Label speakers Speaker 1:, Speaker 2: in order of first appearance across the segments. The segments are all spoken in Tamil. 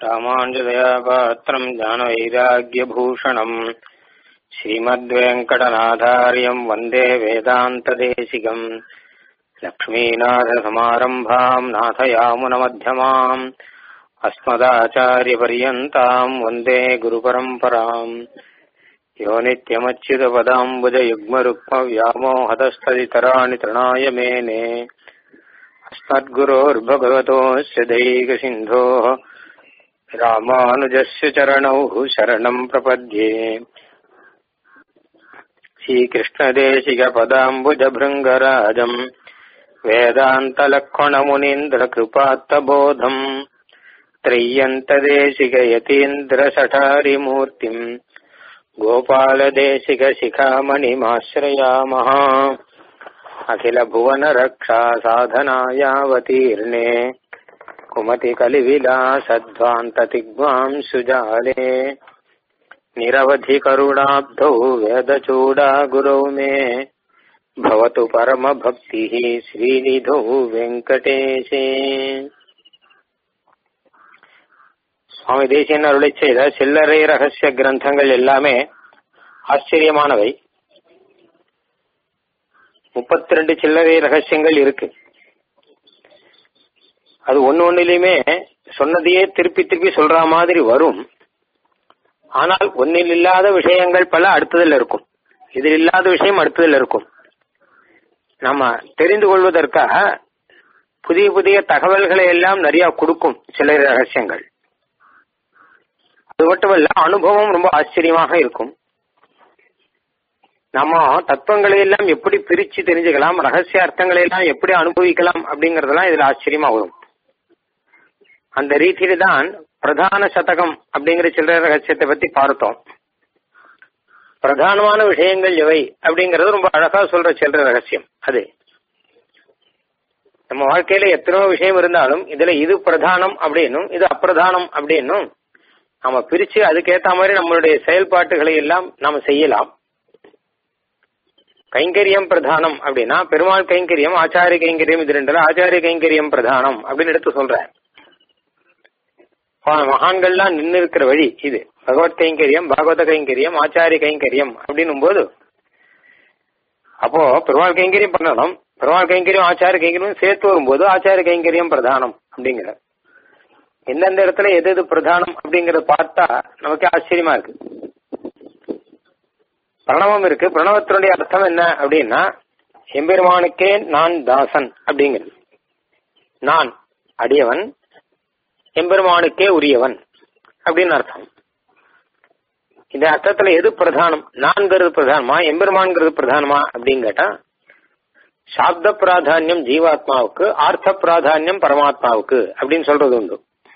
Speaker 1: रामाञ्जदयापात्रम् ज्ञानवैराग्यभूषणम् श्रीमद्वेङ्कटनाथार्यम् वन्दे वेदान्तदेशिकम् लक्ष्मीनाथसमारम्भाम् नाथयामुनमध्यमाम् अस्मदाचार्यपर्यन्ताम् वन्दे गुरुपरम्पराम् यो नित्यमच्युतपदाम्बुजयुग्मरुक्मव्यामोहतस्तदितराणि तृणाय मेने अस्मद्गुरोर्भगवतोऽस्य दैकसिन्धोः रामानुजस्य चरणौ शरणम् प्रपद्ये श्रीकृष्णदेशिकपदाम्बुजभृङ्गराजम् वेदान्तलक्ष्मणमुनीन्द्रकृपात्तबोधम् त्रय्यन्तदेशिकयतीन्द्रसठारिमूर्तिम् गोपालदेशिकशिखामणिमाश्रयामः अखिलभुवनरक्षा साधनायावतीर्णे कुमतिकलिविलासध्वान्ततिग्वाम् सुजाले निरवधिकरुणाब्धौ वेदचूडागुरौ मे भवतु परमभक्तिः श्रीनिधौ வெங்கடேஷே சுவாமி தேசியன் அருளை செய்த சில்லறை ரகசிய கிரந்தங்கள் எல்லாமே ஆச்சரியமானவை முப்பத்தி ரெண்டு சில்லறை ரகசியங்கள் இருக்கு அது ஒன்னு ஒன்னுலயுமே சொன்னதையே திருப்பி திருப்பி சொல்ற மாதிரி வரும் ஆனால் ஒன்னில் இல்லாத விஷயங்கள் பல அடுத்ததில் இருக்கும் இதில் இல்லாத விஷயம் அடுத்ததில் இருக்கும் நம்ம தெரிந்து கொள்வதற்காக புதிய புதிய தகவல்களை எல்லாம் நிறைய கொடுக்கும் சில்லறை ரகசியங்கள் அது மட்டுமல்ல அனுபவம் ரொம்ப ஆச்சரியமாக இருக்கும் நம்ம தத்துவங்களை எல்லாம் எப்படி பிரிச்சு தெரிஞ்சுக்கலாம் ரகசிய அர்த்தங்களை எல்லாம் எப்படி அனுபவிக்கலாம் அப்படிங்கறதெல்லாம் இதுல ஆச்சரியமா வரும் அந்த ரீதியில தான் பிரதான சதகம் அப்படிங்கிற சில்லறை ரகசியத்தை பத்தி பார்த்தோம் பிரதானமான விஷயங்கள் எவை அப்படிங்கறது ரொம்ப அழகா சொல்ற சில்லறை ரகசியம் அது நம்ம வாழ்க்கையில எத்தனையோ விஷயம் இருந்தாலும் இதுல இது பிரதானம் அப்படின்னும் இது அப்பிரதானம் அப்படின்னும் நம்ம பிரிச்சு அதுக்கேத்த மாதிரி நம்மளுடைய செயல்பாட்டுகளை எல்லாம் நாம செய்யலாம் கைங்கரியம் பிரதானம் அப்படின்னா பெருமாள் கைங்கரியம் ஆச்சாரிய கைங்கரியம் இது ரெண்டுல ஆச்சாரிய கைங்கரியம் பிரதானம் அப்படின்னு எடுத்து சொல்றேன் மகான்கள்லாம் நின்று இருக்கிற வழி இது பகவத் கைங்கரியம் பாகவத கைங்கரியம் ஆச்சாரிய கைங்கரியம் அப்படின்னும் போது அப்போ பெருமாள் கைங்கரியம் பண்ணணும் பெருமாள் கைங்கரியம் ஆச்சாரிய கைங்கரியம் சேர்த்து வரும்போது ஆச்சாரிய கைங்கரியம் பிரதானம் அப்படிங்கிற எந்தெந்த இடத்துல எது எது பிரதானம் அப்படிங்கறத பார்த்தா நமக்கு ஆச்சரியமா இருக்கு பிரணவம் இருக்கு பிரணவத்தினுடைய அர்த்தம் என்ன அப்படின்னா எம்பெருமானுக்கே நான் தாசன் அப்படிங்கிறது நான் அடியவன் எம்பெருமானுக்கே உரியவன் அப்படின்னு அர்த்தம் இந்த அர்த்தத்துல எது பிரதானம் நான்கிறது பிரதானமா எம்பெருமான்கிறது பிரதானமா அப்படின்னு கேட்டா சாப்த பிராதானியம் ஜீவாத்மாவுக்கு ஆர்த்த பிராதானியம் பரமாத்மாவுக்கு அப்படின்னு சொல்றது உண்டு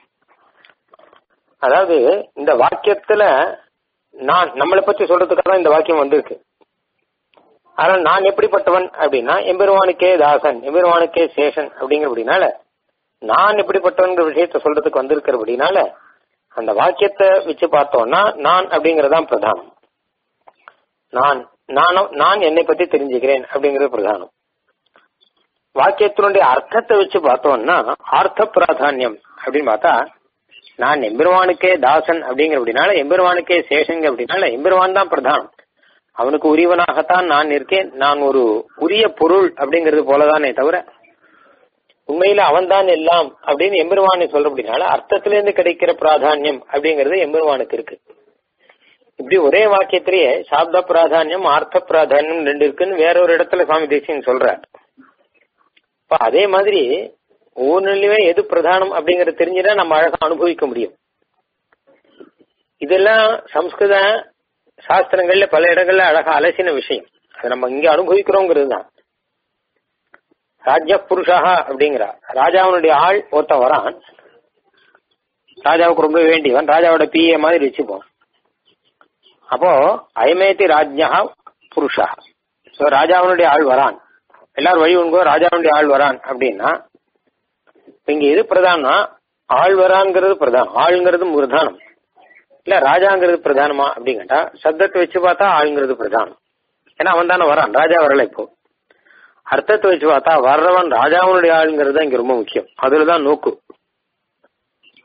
Speaker 1: அதாவது இந்த வாக்கியத்துல நான் நம்மளை பத்தி சொல்றதுக்காக தான் இந்த வாக்கியம் வந்திருக்கு ஆனால் நான் எப்படிப்பட்டவன் அப்படின்னா எம்பெருமானுக்கே தாசன் எம்பெருமானுக்கே சேஷன் அப்படிங்கிறபடினால நான் எப்படிப்பட்டவன் விஷயத்த சொல்றதுக்கு வந்திருக்கிறபடினால அந்த வாக்கியத்தை வச்சு பார்த்தோம்னா நான் அப்படிங்கறதான் பிரதானம் நான் நானும் நான் என்னை பத்தி தெரிஞ்சுக்கிறேன் அப்படிங்கிறது பிரதானம் வாக்கியத்தினுடைய அர்த்தத்தை வச்சு பார்த்தோம்னா ஆர்த்த பிராதானியம் அப்படின்னு பார்த்தா நான் எம்பெருமானுக்கே தாசன் அப்படிங்கிற அப்படின்னால எம்பெருமானுக்கே சேஷங்க அப்படின்னால எம்பெருமான் தான் பிரதானம் அவனுக்கு உரியவனாகத்தான் நான் இருக்கேன் நான் ஒரு உரிய பொருள் அப்படிங்கிறது போலதானே தவிர உண்மையில அவன் தான் எல்லாம் அப்படின்னு எம்பெருமானை சொல்ற அப்படின்னால அர்த்தத்திலிருந்து கிடைக்கிற பிராதானியம் அப்படிங்கிறது எம்பெருமானுக்கு இருக்கு இப்படி ஒரே வாக்கியத்திலேயே சாப்த பிராதானியம் ஆர்த்த பிராதானியம் ரெண்டு இருக்குன்னு வேற ஒரு இடத்துல சுவாமி தேசியன் சொல்றார் இப்ப அதே மாதிரி ஒவ்வொன்றுலயுமே எது பிரதானம் அப்படிங்கறது தெரிஞ்சுட்டா நம்ம அழகா அனுபவிக்க முடியும் இதெல்லாம் சம்ஸ்கிருத சாஸ்திரங்கள்ல பல இடங்கள்ல அழகா அலசின விஷயம் அதை நம்ம இங்க அனுபவிக்கிறோங்கிறது தான் ராஜ்ய புருஷா அப்படிங்கிறா ராஜாவுடைய ஆள் ஒருத்தன் வரான் ராஜாவுக்கு ரொம்ப வேண்டியவன் ராஜாவோட பிஏ மாதிரி வச்சுப்போம் அப்போ அயமேத்தி ராஜ்யா புருஷா ஸோ ராஜாவுடைய ஆள் வரான் எல்லாரும் வழி உண்கோ ராஜாவுடைய ஆள் வரான் அப்படின்னா இங்க எது பிரதானம்னா ஆள் வராங்கிறது பிரதானம் ஆளுங்கிறது பிரதானம் இல்ல ராஜாங்கிறது பிரதானமா அப்படின்னு கேட்டா சப்தத்தை வச்சு பார்த்தா ஆளுங்கிறது பிரதானம் ஏன்னா அவன் தானே வரான் ராஜா வரல இப்போ அர்த்தத்தை வச்சு பார்த்தா வர்றவன் ராஜாவுடைய ஆளுங்கிறது தான் இங்க ரொம்ப முக்கியம் அதுலதான் நோக்கு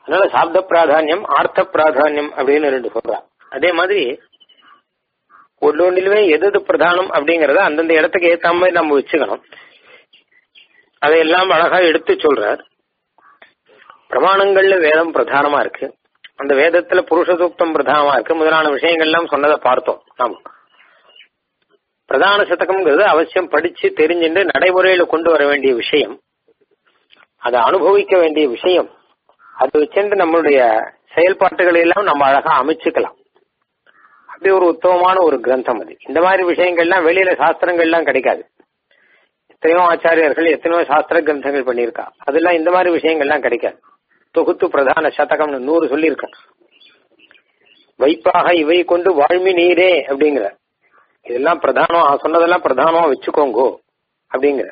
Speaker 1: அதனால சாப்த பிராதானியம் ஆர்த்த பிராதானியம் அப்படின்னு ரெண்டு சொல்றான் அதே மாதிரி ஒன்னொன்னிலுமே எது எது பிரதானம் அப்படிங்கறத அந்தந்த இடத்துக்கு ஏத்த மாதிரி நம்ம வச்சுக்கணும் அதையெல்லாம் அழகா எடுத்து சொல்றார் பிரமாணங்கள்ல வேதம் பிரதானமா இருக்கு அந்த வேதத்துல புருஷ சூக்தம் பிரதானமா இருக்கு முதலான விஷயங்கள்லாம் சொன்னதை பார்த்தோம் நாம பிரதான சதகம்ங்கிறது அவசியம் படிச்சு தெரிஞ்சுட்டு நடைமுறையில கொண்டு வர வேண்டிய விஷயம் அதை அனுபவிக்க வேண்டிய விஷயம் அதை வச்சுட்டு நம்மளுடைய செயல்பாட்டுகளை எல்லாம் நம்ம அழகா அமைச்சுக்கலாம் அப்படி ஒரு உத்தமமான ஒரு கிரந்தம் அது இந்த மாதிரி விஷயங்கள்லாம் வெளியில சாஸ்திரங்கள்லாம் கிடைக்காது எத்தனையோ ஆச்சாரியர்கள் எத்தனையோ சாஸ்திர கிரந்தங்கள் பண்ணியிருக்கா அதெல்லாம் இந்த மாதிரி விஷயங்கள்லாம் கிடைக்காது தொகுத்து பிரதான சதகம்னு நூறு சொல்லியிருக்கேன் வைப்பாக இவை கொண்டு வாழ்மி நீரே அப்படிங்கிற இதெல்லாம் பிரதானம் சொன்னதெல்லாம் பிரதானமா வச்சுக்கோங்கோ அப்படிங்கிற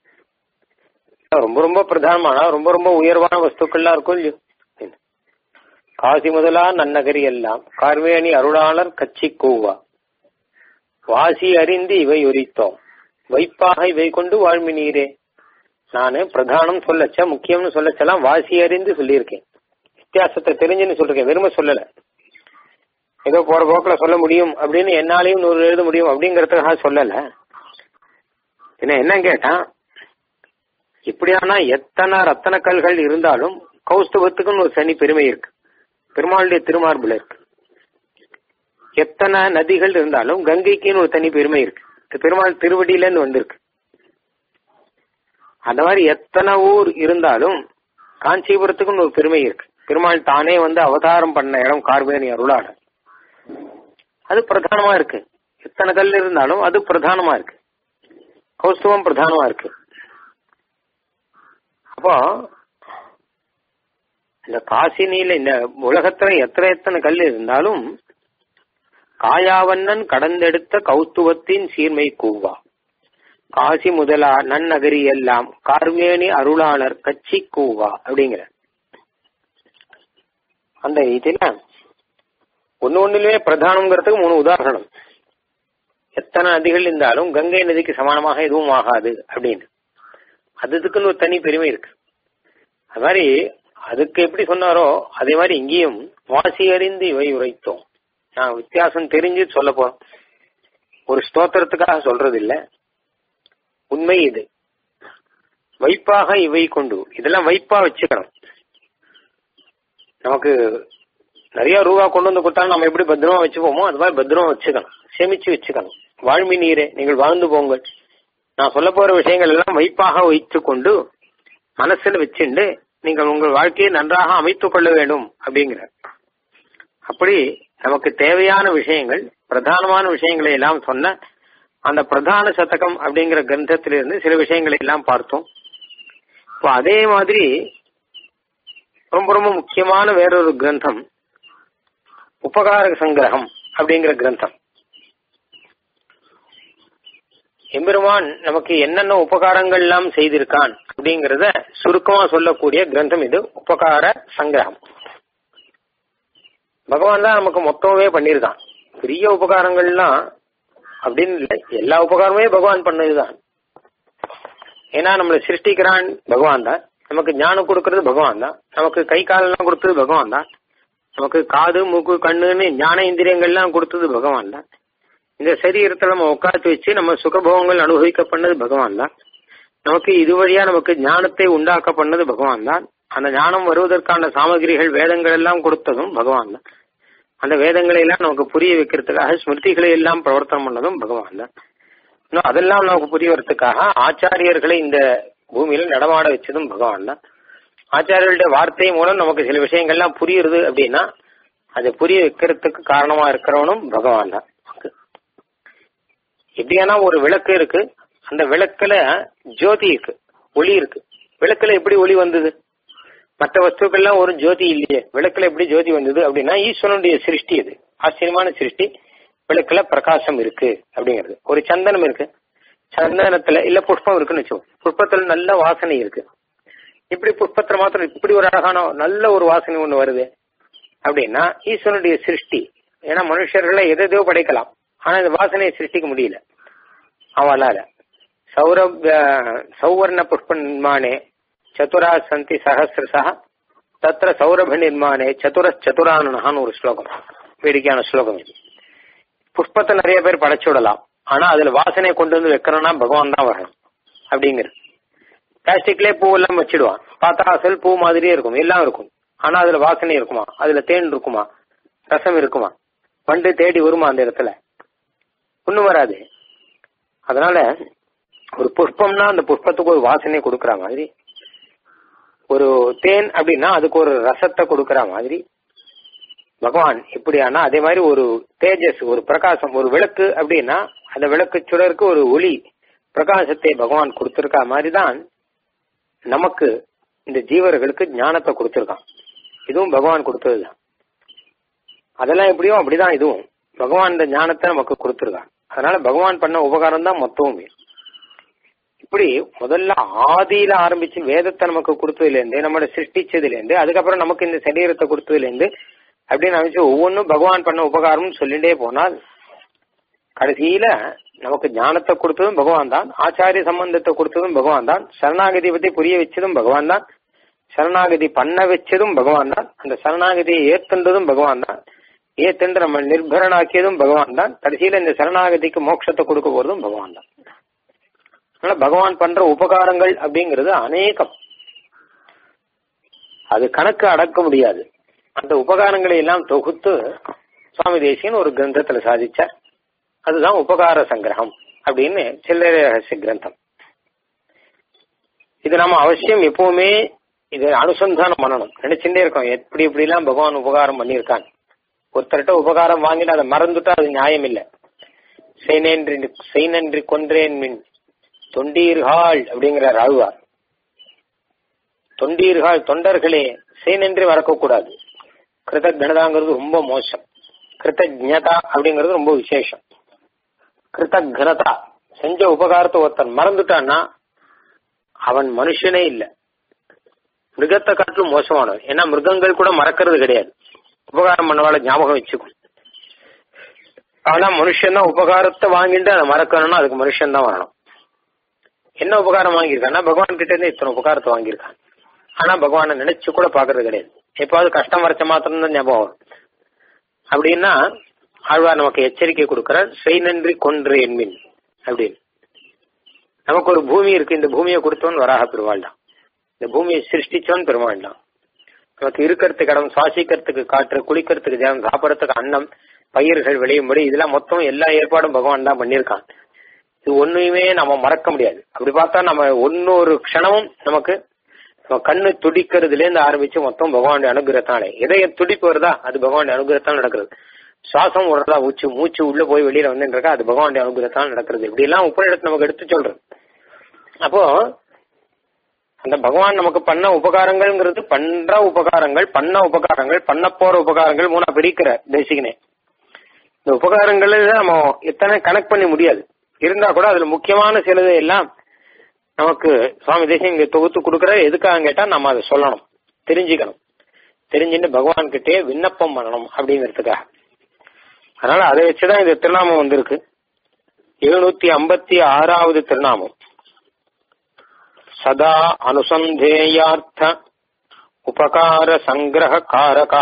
Speaker 1: ரொம்ப ரொம்ப பிரதானமான ரொம்ப ரொம்ப உயர்வான வஸ்துக்கள்லாம் இருக்கும் இல்லையோ காசி முதலா நன்னகரி எல்லாம் கார்வேணி அருளாளர் கச்சி கூவா வாசி அறிந்து இவை உரித்தோம் வைப்பாக இவை கொண்டு வாழ்மி நீரே நானு பிரதானம் சொல்லச்ச முக்கியம்னு சொல்லச்செல்லாம் வாசி அறிந்து சொல்லியிருக்கேன் வித்தியாசத்தை தெரிஞ்சுன்னு சொல்லிருக்கேன் வெறுமை சொல்லல ஏதோ போற போக்குல சொல்ல முடியும் அப்படின்னு என்னாலையும் நூறு எழுத முடியும் அப்படிங்கறதுக்காக சொல்லல என்ன என்ன கேட்டான் இப்படியானா எத்தனை ரத்தன கல்கள் இருந்தாலும் கௌஸ்தவத்துக்குன்னு ஒரு தனி பெருமை இருக்கு பெருமாளுடைய திருமார்புல இருக்கு எத்தனை நதிகள் இருந்தாலும் கங்கைக்குன்னு ஒரு தனி பெருமை இருக்கு பெருமாள் திருவடியில இருந்து வந்திருக்கு அந்த மாதிரி எத்தனை ஊர் இருந்தாலும் காஞ்சிபுரத்துக்குன்னு ஒரு பெருமை இருக்கு பெருமாள் தானே வந்து அவதாரம் பண்ண இடம் கார்வேணி அருளாட அது பிரதானமா இருக்கு எத்தனை கல் இருந்தாலும் அது பிரதானமா இருக்கு கௌஸ்தவம் பிரதானமா இருக்கு அப்போ இந்த காசினியில இந்த உலகத்துல எத்தனை எத்தனை கல் இருந்தாலும் காயாவண்ணன் கடந்தெடுத்த கௌத்துவத்தின் சீர்மை கூவா காசி முதலா நன்னகரி எல்லாம் கார்வேணி அருளாளர் கச்சி கூவா அப்படிங்கிற அந்த இதுல ஒன்னு ஒண்ணுலயே பிரதானம்ங்கிறதுக்கு மூணு உதாரணம் எத்தனை நதிகள் இருந்தாலும் கங்கை நதிக்கு சமானமாக எதுவும் ஆகாது அப்படின்னு அதுக்குன்னு ஒரு தனி பெருமை இருக்கு அது மாதிரி அதுக்கு எப்படி சொன்னாரோ அதே மாதிரி இங்கேயும் வாசி அறிந்து இவை உரைத்தோம் நான் வித்தியாசம் தெரிஞ்சு சொல்ல போறோம் ஒரு ஸ்தோத்திரத்துக்காக சொல்றது இல்ல உண்மை இது வைப்பாக இவை கொண்டு இதெல்லாம் வைப்பா வச்சுக்கணும் நமக்கு நிறைய ரூபா கொண்டு வந்து கொடுத்தாலும் நம்ம எப்படி பத்திரமா வச்சுப்போமோ அது மாதிரி பத்திரமா வச்சுக்கணும் சேமிச்சு வச்சுக்கணும் வாழ்மி நீரே நீங்கள் வாழ்ந்து போங்கள் நான் சொல்ல போற விஷயங்கள் எல்லாம் வைப்பாக வைத்துக் கொண்டு மனசுல வச்சுண்டு நீங்கள் உங்கள் வாழ்க்கையை நன்றாக அமைத்துக் கொள்ள வேண்டும் அப்படிங்கிற அப்படி நமக்கு தேவையான விஷயங்கள் பிரதானமான விஷயங்களை எல்லாம் சொன்ன அந்த பிரதான சதகம் அப்படிங்கிற கிரந்தத்திலிருந்து சில விஷயங்களை எல்லாம் பார்த்தோம் இப்போ அதே மாதிரி ரொம்ப ரொம்ப முக்கியமான வேறொரு கிரந்தம் உபகார சங்கிரகம் அப்படிங்கிற கிரந்தம் எம்பெருமான் நமக்கு என்னென்ன உபகாரங்கள் எல்லாம் செய்திருக்கான் அப்படிங்கறத சுருக்கமா சொல்லக்கூடிய கிரந்தம் இது உபகார சங்கிரகம் பகவான் தான் நமக்கு மொத்தமே பண்ணிருக்கான் பெரிய உபகாரங்கள்லாம் அப்படின்னு இல்லை எல்லா உபகாரமே பகவான் பண்ணதுதான் ஏன்னா நம்மளை சிருஷ்டிக்கிறான் பகவான் தான் நமக்கு ஞானம் கொடுக்கறது பகவான் தான் நமக்கு கை காலெல்லாம் கொடுத்தது பகவான் தான் நமக்கு காது மூக்கு கண்ணுன்னு ஞான இந்திரியங்கள்லாம் கொடுத்தது பகவான் தான் இந்த சரீரத்தை நம்ம உட்காந்து வச்சு நம்ம சுகபோகங்கள் அனுபவிக்க பண்ணது பகவான் தான் நமக்கு இது வழியா நமக்கு ஞானத்தை உண்டாக்க பண்ணது பகவான் தான் அந்த ஞானம் வருவதற்கான சாமகிரிகள் வேதங்கள் எல்லாம் கொடுத்ததும் பகவான் தான் அந்த வேதங்களை எல்லாம் நமக்கு புரிய வைக்கிறதுக்காக ஸ்மிருதிகளை எல்லாம் பிரவர்த்தனம் பண்ணதும் பகவான் தான் இன்னும் அதெல்லாம் நமக்கு புரிய வரத்துக்காக ஆச்சாரியர்களை இந்த பூமியில நடமாட வச்சதும் பகவான் தான் ஆச்சாரியர்களுடைய வார்த்தை மூலம் நமக்கு சில விஷயங்கள்லாம் புரியுறது அப்படின்னா அதை புரிய வைக்கிறதுக்கு காரணமா இருக்கிறவனும் பகவான் தான் எப்படியானா ஒரு விளக்கு இருக்கு அந்த விளக்குல ஜோதி இருக்கு ஒளி இருக்கு விளக்குல எப்படி ஒளி வந்தது மற்ற வஸ்துக்கள்லாம் ஒரு ஜோதி இல்லையே விளக்குல எப்படி ஜோதி வந்தது அப்படின்னா ஈஸ்வரனுடைய சிருஷ்டி அது ஆச்சரியமான சிருஷ்டி விளக்குல பிரகாசம் இருக்கு அப்படிங்கிறது ஒரு சந்தனம் இருக்கு சந்தனத்துல இல்ல புஷ்பம் இருக்குன்னு வச்சோம் புஷ்பத்துல நல்ல வாசனை இருக்கு இப்படி புஷ்பத்துல மாத்திரம் இப்படி ஒரு அழகான நல்ல ஒரு வாசனை ஒண்ணு வருது அப்படின்னா ஈஸ்வரனுடைய சிருஷ்டி ஏன்னா மனுஷர்களை எதோ படைக்கலாம் ஆனா இந்த வாசனையை சிருஷ்டிக்க முடியல அவளால சௌரவ் சௌவர்ண புஷ்பன்மானே சதுரா சந்தி சகசிரசா தத்திர சௌரப நிர்மாணே சதுர சதுரானனஹான்னு ஒரு ஸ்லோகம் வேடிக்கையான ஸ்லோகம் இது புஷ்பத்தை நிறைய பேர் படைச்சு விடலாம் ஆனா அதுல வாசனை கொண்டு வந்து வைக்கணும்னா பகவான் தான் வரணும் அப்படிங்கிறது பிளாஸ்டிக்லயே பூ எல்லாம் வச்சிடுவான் பார்த்தா அசல் பூ மாதிரியே இருக்கும் எல்லாம் இருக்கும் ஆனா அதுல வாசனை இருக்குமா அதுல தேன் இருக்குமா ரசம் இருக்குமா வண்டு தேடி வருமா அந்த இடத்துல ஒண்ணும் வராது அதனால ஒரு புஷ்பம்னா அந்த புஷ்பத்துக்கு ஒரு வாசனை கொடுக்கற மாதிரி ஒரு தேன் அப்படின்னா அதுக்கு ஒரு ரசத்தை கொடுக்கற மாதிரி பகவான் எப்படியானா அதே மாதிரி ஒரு தேஜஸ் ஒரு பிரகாசம் ஒரு விளக்கு அப்படின்னா அந்த விளக்கு சுடருக்கு ஒரு ஒளி பிரகாசத்தை பகவான் கொடுத்திருக்கா மாதிரி தான் நமக்கு இந்த ஜீவர்களுக்கு ஞானத்தை கொடுத்திருக்கான் இதுவும் பகவான் கொடுத்ததுதான் அதெல்லாம் எப்படியோ அப்படிதான் இதுவும் பகவான் இந்த ஞானத்தை நமக்கு கொடுத்திருக்கான் அதனால பகவான் பண்ண உபகாரம் தான் மொத்தமுமே இப்படி முதல்ல ஆதியில ஆரம்பிச்சு வேதத்தை நமக்கு கொடுத்ததுல இருந்து நம்மளை சிருஷ்டிச்சதுல இருந்து அதுக்கப்புறம் நமக்கு இந்த சரீரத்தை கொடுத்ததுல இருந்து அப்படின்னு நினைச்சு ஒவ்வொன்றும் பகவான் பண்ண உபகாரம்னு சொல்லிட்டே போனால் கடைசியில நமக்கு ஞானத்தை கொடுத்ததும் பகவான் தான் ஆச்சாரிய சம்பந்தத்தை கொடுத்ததும் பகவான் தான் சரணாகதி பத்தி புரிய வச்சதும் பகவான் தான் சரணாகதி பண்ண வச்சதும் பகவான் தான் அந்த சரணாகதியை ஏத்துன்றதும் பகவான் தான் ஏத்துண்டு நம்ம நிர்பரனாக்கியதும் பகவான் தான் கடைசியில இந்த சரணாகதிக்கு மோட்சத்தை கொடுக்க போறதும் பகவான் தான் அதனால பகவான் பண்ற உபகாரங்கள் அப்படிங்கிறது அநேகம் அது கணக்கு அடக்க முடியாது அந்த உபகாரங்களை எல்லாம் தொகுத்து சுவாமி தேசியன் ஒரு கிரந்தத்துல சாதிச்சார் அதுதான் உபகார சங்கிரகம் அப்படின்னு சில்லறை ரகசிய கிரந்தம் இது நம்ம அவசியம் எப்பவுமே இது அனுசந்தானம் பண்ணணும் நினைச்சுட்டே இருக்கோம் எப்படி எப்படி எல்லாம் பகவான் உபகாரம் பண்ணியிருக்கான் ஒருத்தர்கிட்ட உபகாரம் வாங்கிட்டு அதை மறந்துட்டா அது நியாயம் இல்லை செய்நன்றி செய்நன்றி கொன்றேன் மின் தொண்டீர்கள் அப்படிங்கிற ஆழ்வார் தொண்டீர்கள் தொண்டர்களே செய்நன்றி மறக்கக்கூடாது கிருதக்னதாங்கிறது ரொம்ப மோசம் கிருத்தஜதா அப்படிங்கிறது ரொம்ப விசேஷம் கிருத்தக்னதா செஞ்ச உபகாரத்தை ஒருத்தன் மறந்துட்டான்னா அவன் மனுஷனே இல்லை மிருகத்தை காட்டிலும் மோசமானவன் ஏன்னா மிருகங்கள் கூட மறக்கிறது கிடையாது உபகாரம் பண்ணவாள ஞாபகம் வச்சுக்கும் ஆனா மனுஷன் தான் உபகாரத்தை வாங்கிட்டு அதை மறக்கணும்னா அதுக்கு மனுஷன் தான் வரணும் என்ன உபகாரம் வாங்கியிருக்கான்னா பகவான் கிட்ட இருந்து இத்தனை உபகாரத்தை வாங்கியிருக்கான் ஆனா பகவானை நினைச்சு கூட பாக்குறது கிடையாது எப்பாவது கஷ்டம் வரைச்ச மாத்திரம் தான் ஞாபகம் வரும் அப்படின்னா ஆழ்வார் நமக்கு எச்சரிக்கை கொடுக்கிறார் செய் நன்றி கொன்று என்மின் அப்படின்னு நமக்கு ஒரு பூமி இருக்கு இந்த பூமியை கொடுத்தவன் வராக பெருமாள் தான் இந்த பூமியை சிருஷ்டிச்சவன் பெருமாள் தான் நமக்கு இருக்கிறதுக்கு இடம் சுவாசிக்கிறதுக்கு காற்று குளிக்கிறதுக்கு ஜலம் சாப்பிடறதுக்கு அன்னம் பயிர்கள் விளையும்படி இதெல்லாம் மொத்தம் எல்லா ஏற்பாடும் பகவான் தான் பண்ணியிருக்கான் இது ஒண்ணுமே நம்ம மறக்க முடியாது அப்படி பார்த்தா நம்ம ஒன்னொரு க்ஷணமும் நமக்கு நம்ம கண்ணு துடிக்கிறதுல இருந்து ஆரம்பிச்சு மொத்தம் பகவானுடைய அனுகிரகத்தாலே இதய துடிப்பு வருதா அது பகவானுடைய அனுகிரகத்தால் நடக்கிறது சுவாசம் விடுறதா மூச்சு மூச்சு உள்ள போய் வெளியில வந்துருக்கா அது பகவானுடைய அனுகிரகத்தால் நடக்கிறது இப்படி எல்லாம் உபநிடத்து நமக்கு எடுத்து சொல்றது அப்போ அந்த பகவான் நமக்கு பண்ண உபகாரங்கள்ங்கிறது பண்ற உபகாரங்கள் பண்ண உபகாரங்கள் பண்ண போற உபகாரங்கள் மூணா பிரிக்கிற தேசிகனே இந்த உபகாரங்கள் நம்ம எத்தனை கனெக்ட் பண்ண முடியாது இருந்தா கூட அதுல முக்கியமான சிலது எல்லாம் நமக்கு சுவாமி தேசியம் இங்க தொகுத்து கொடுக்கற எதுக்காக கேட்டா நம்ம அதை சொல்லணும் தெரிஞ்சுக்கணும் தெரிஞ்சுட்டு பகவான் கிட்டே விண்ணப்பம் பண்ணணும் அப்படிங்கிறதுக்காக அதனால அதை வச்சுதான் இந்த திருநாமம் வந்திருக்கு எழுநூத்தி ஐம்பத்தி ஆறாவது திருநாமம் சதா அனுசந்தேயார்த்த உபகார சங்கிரக காரகா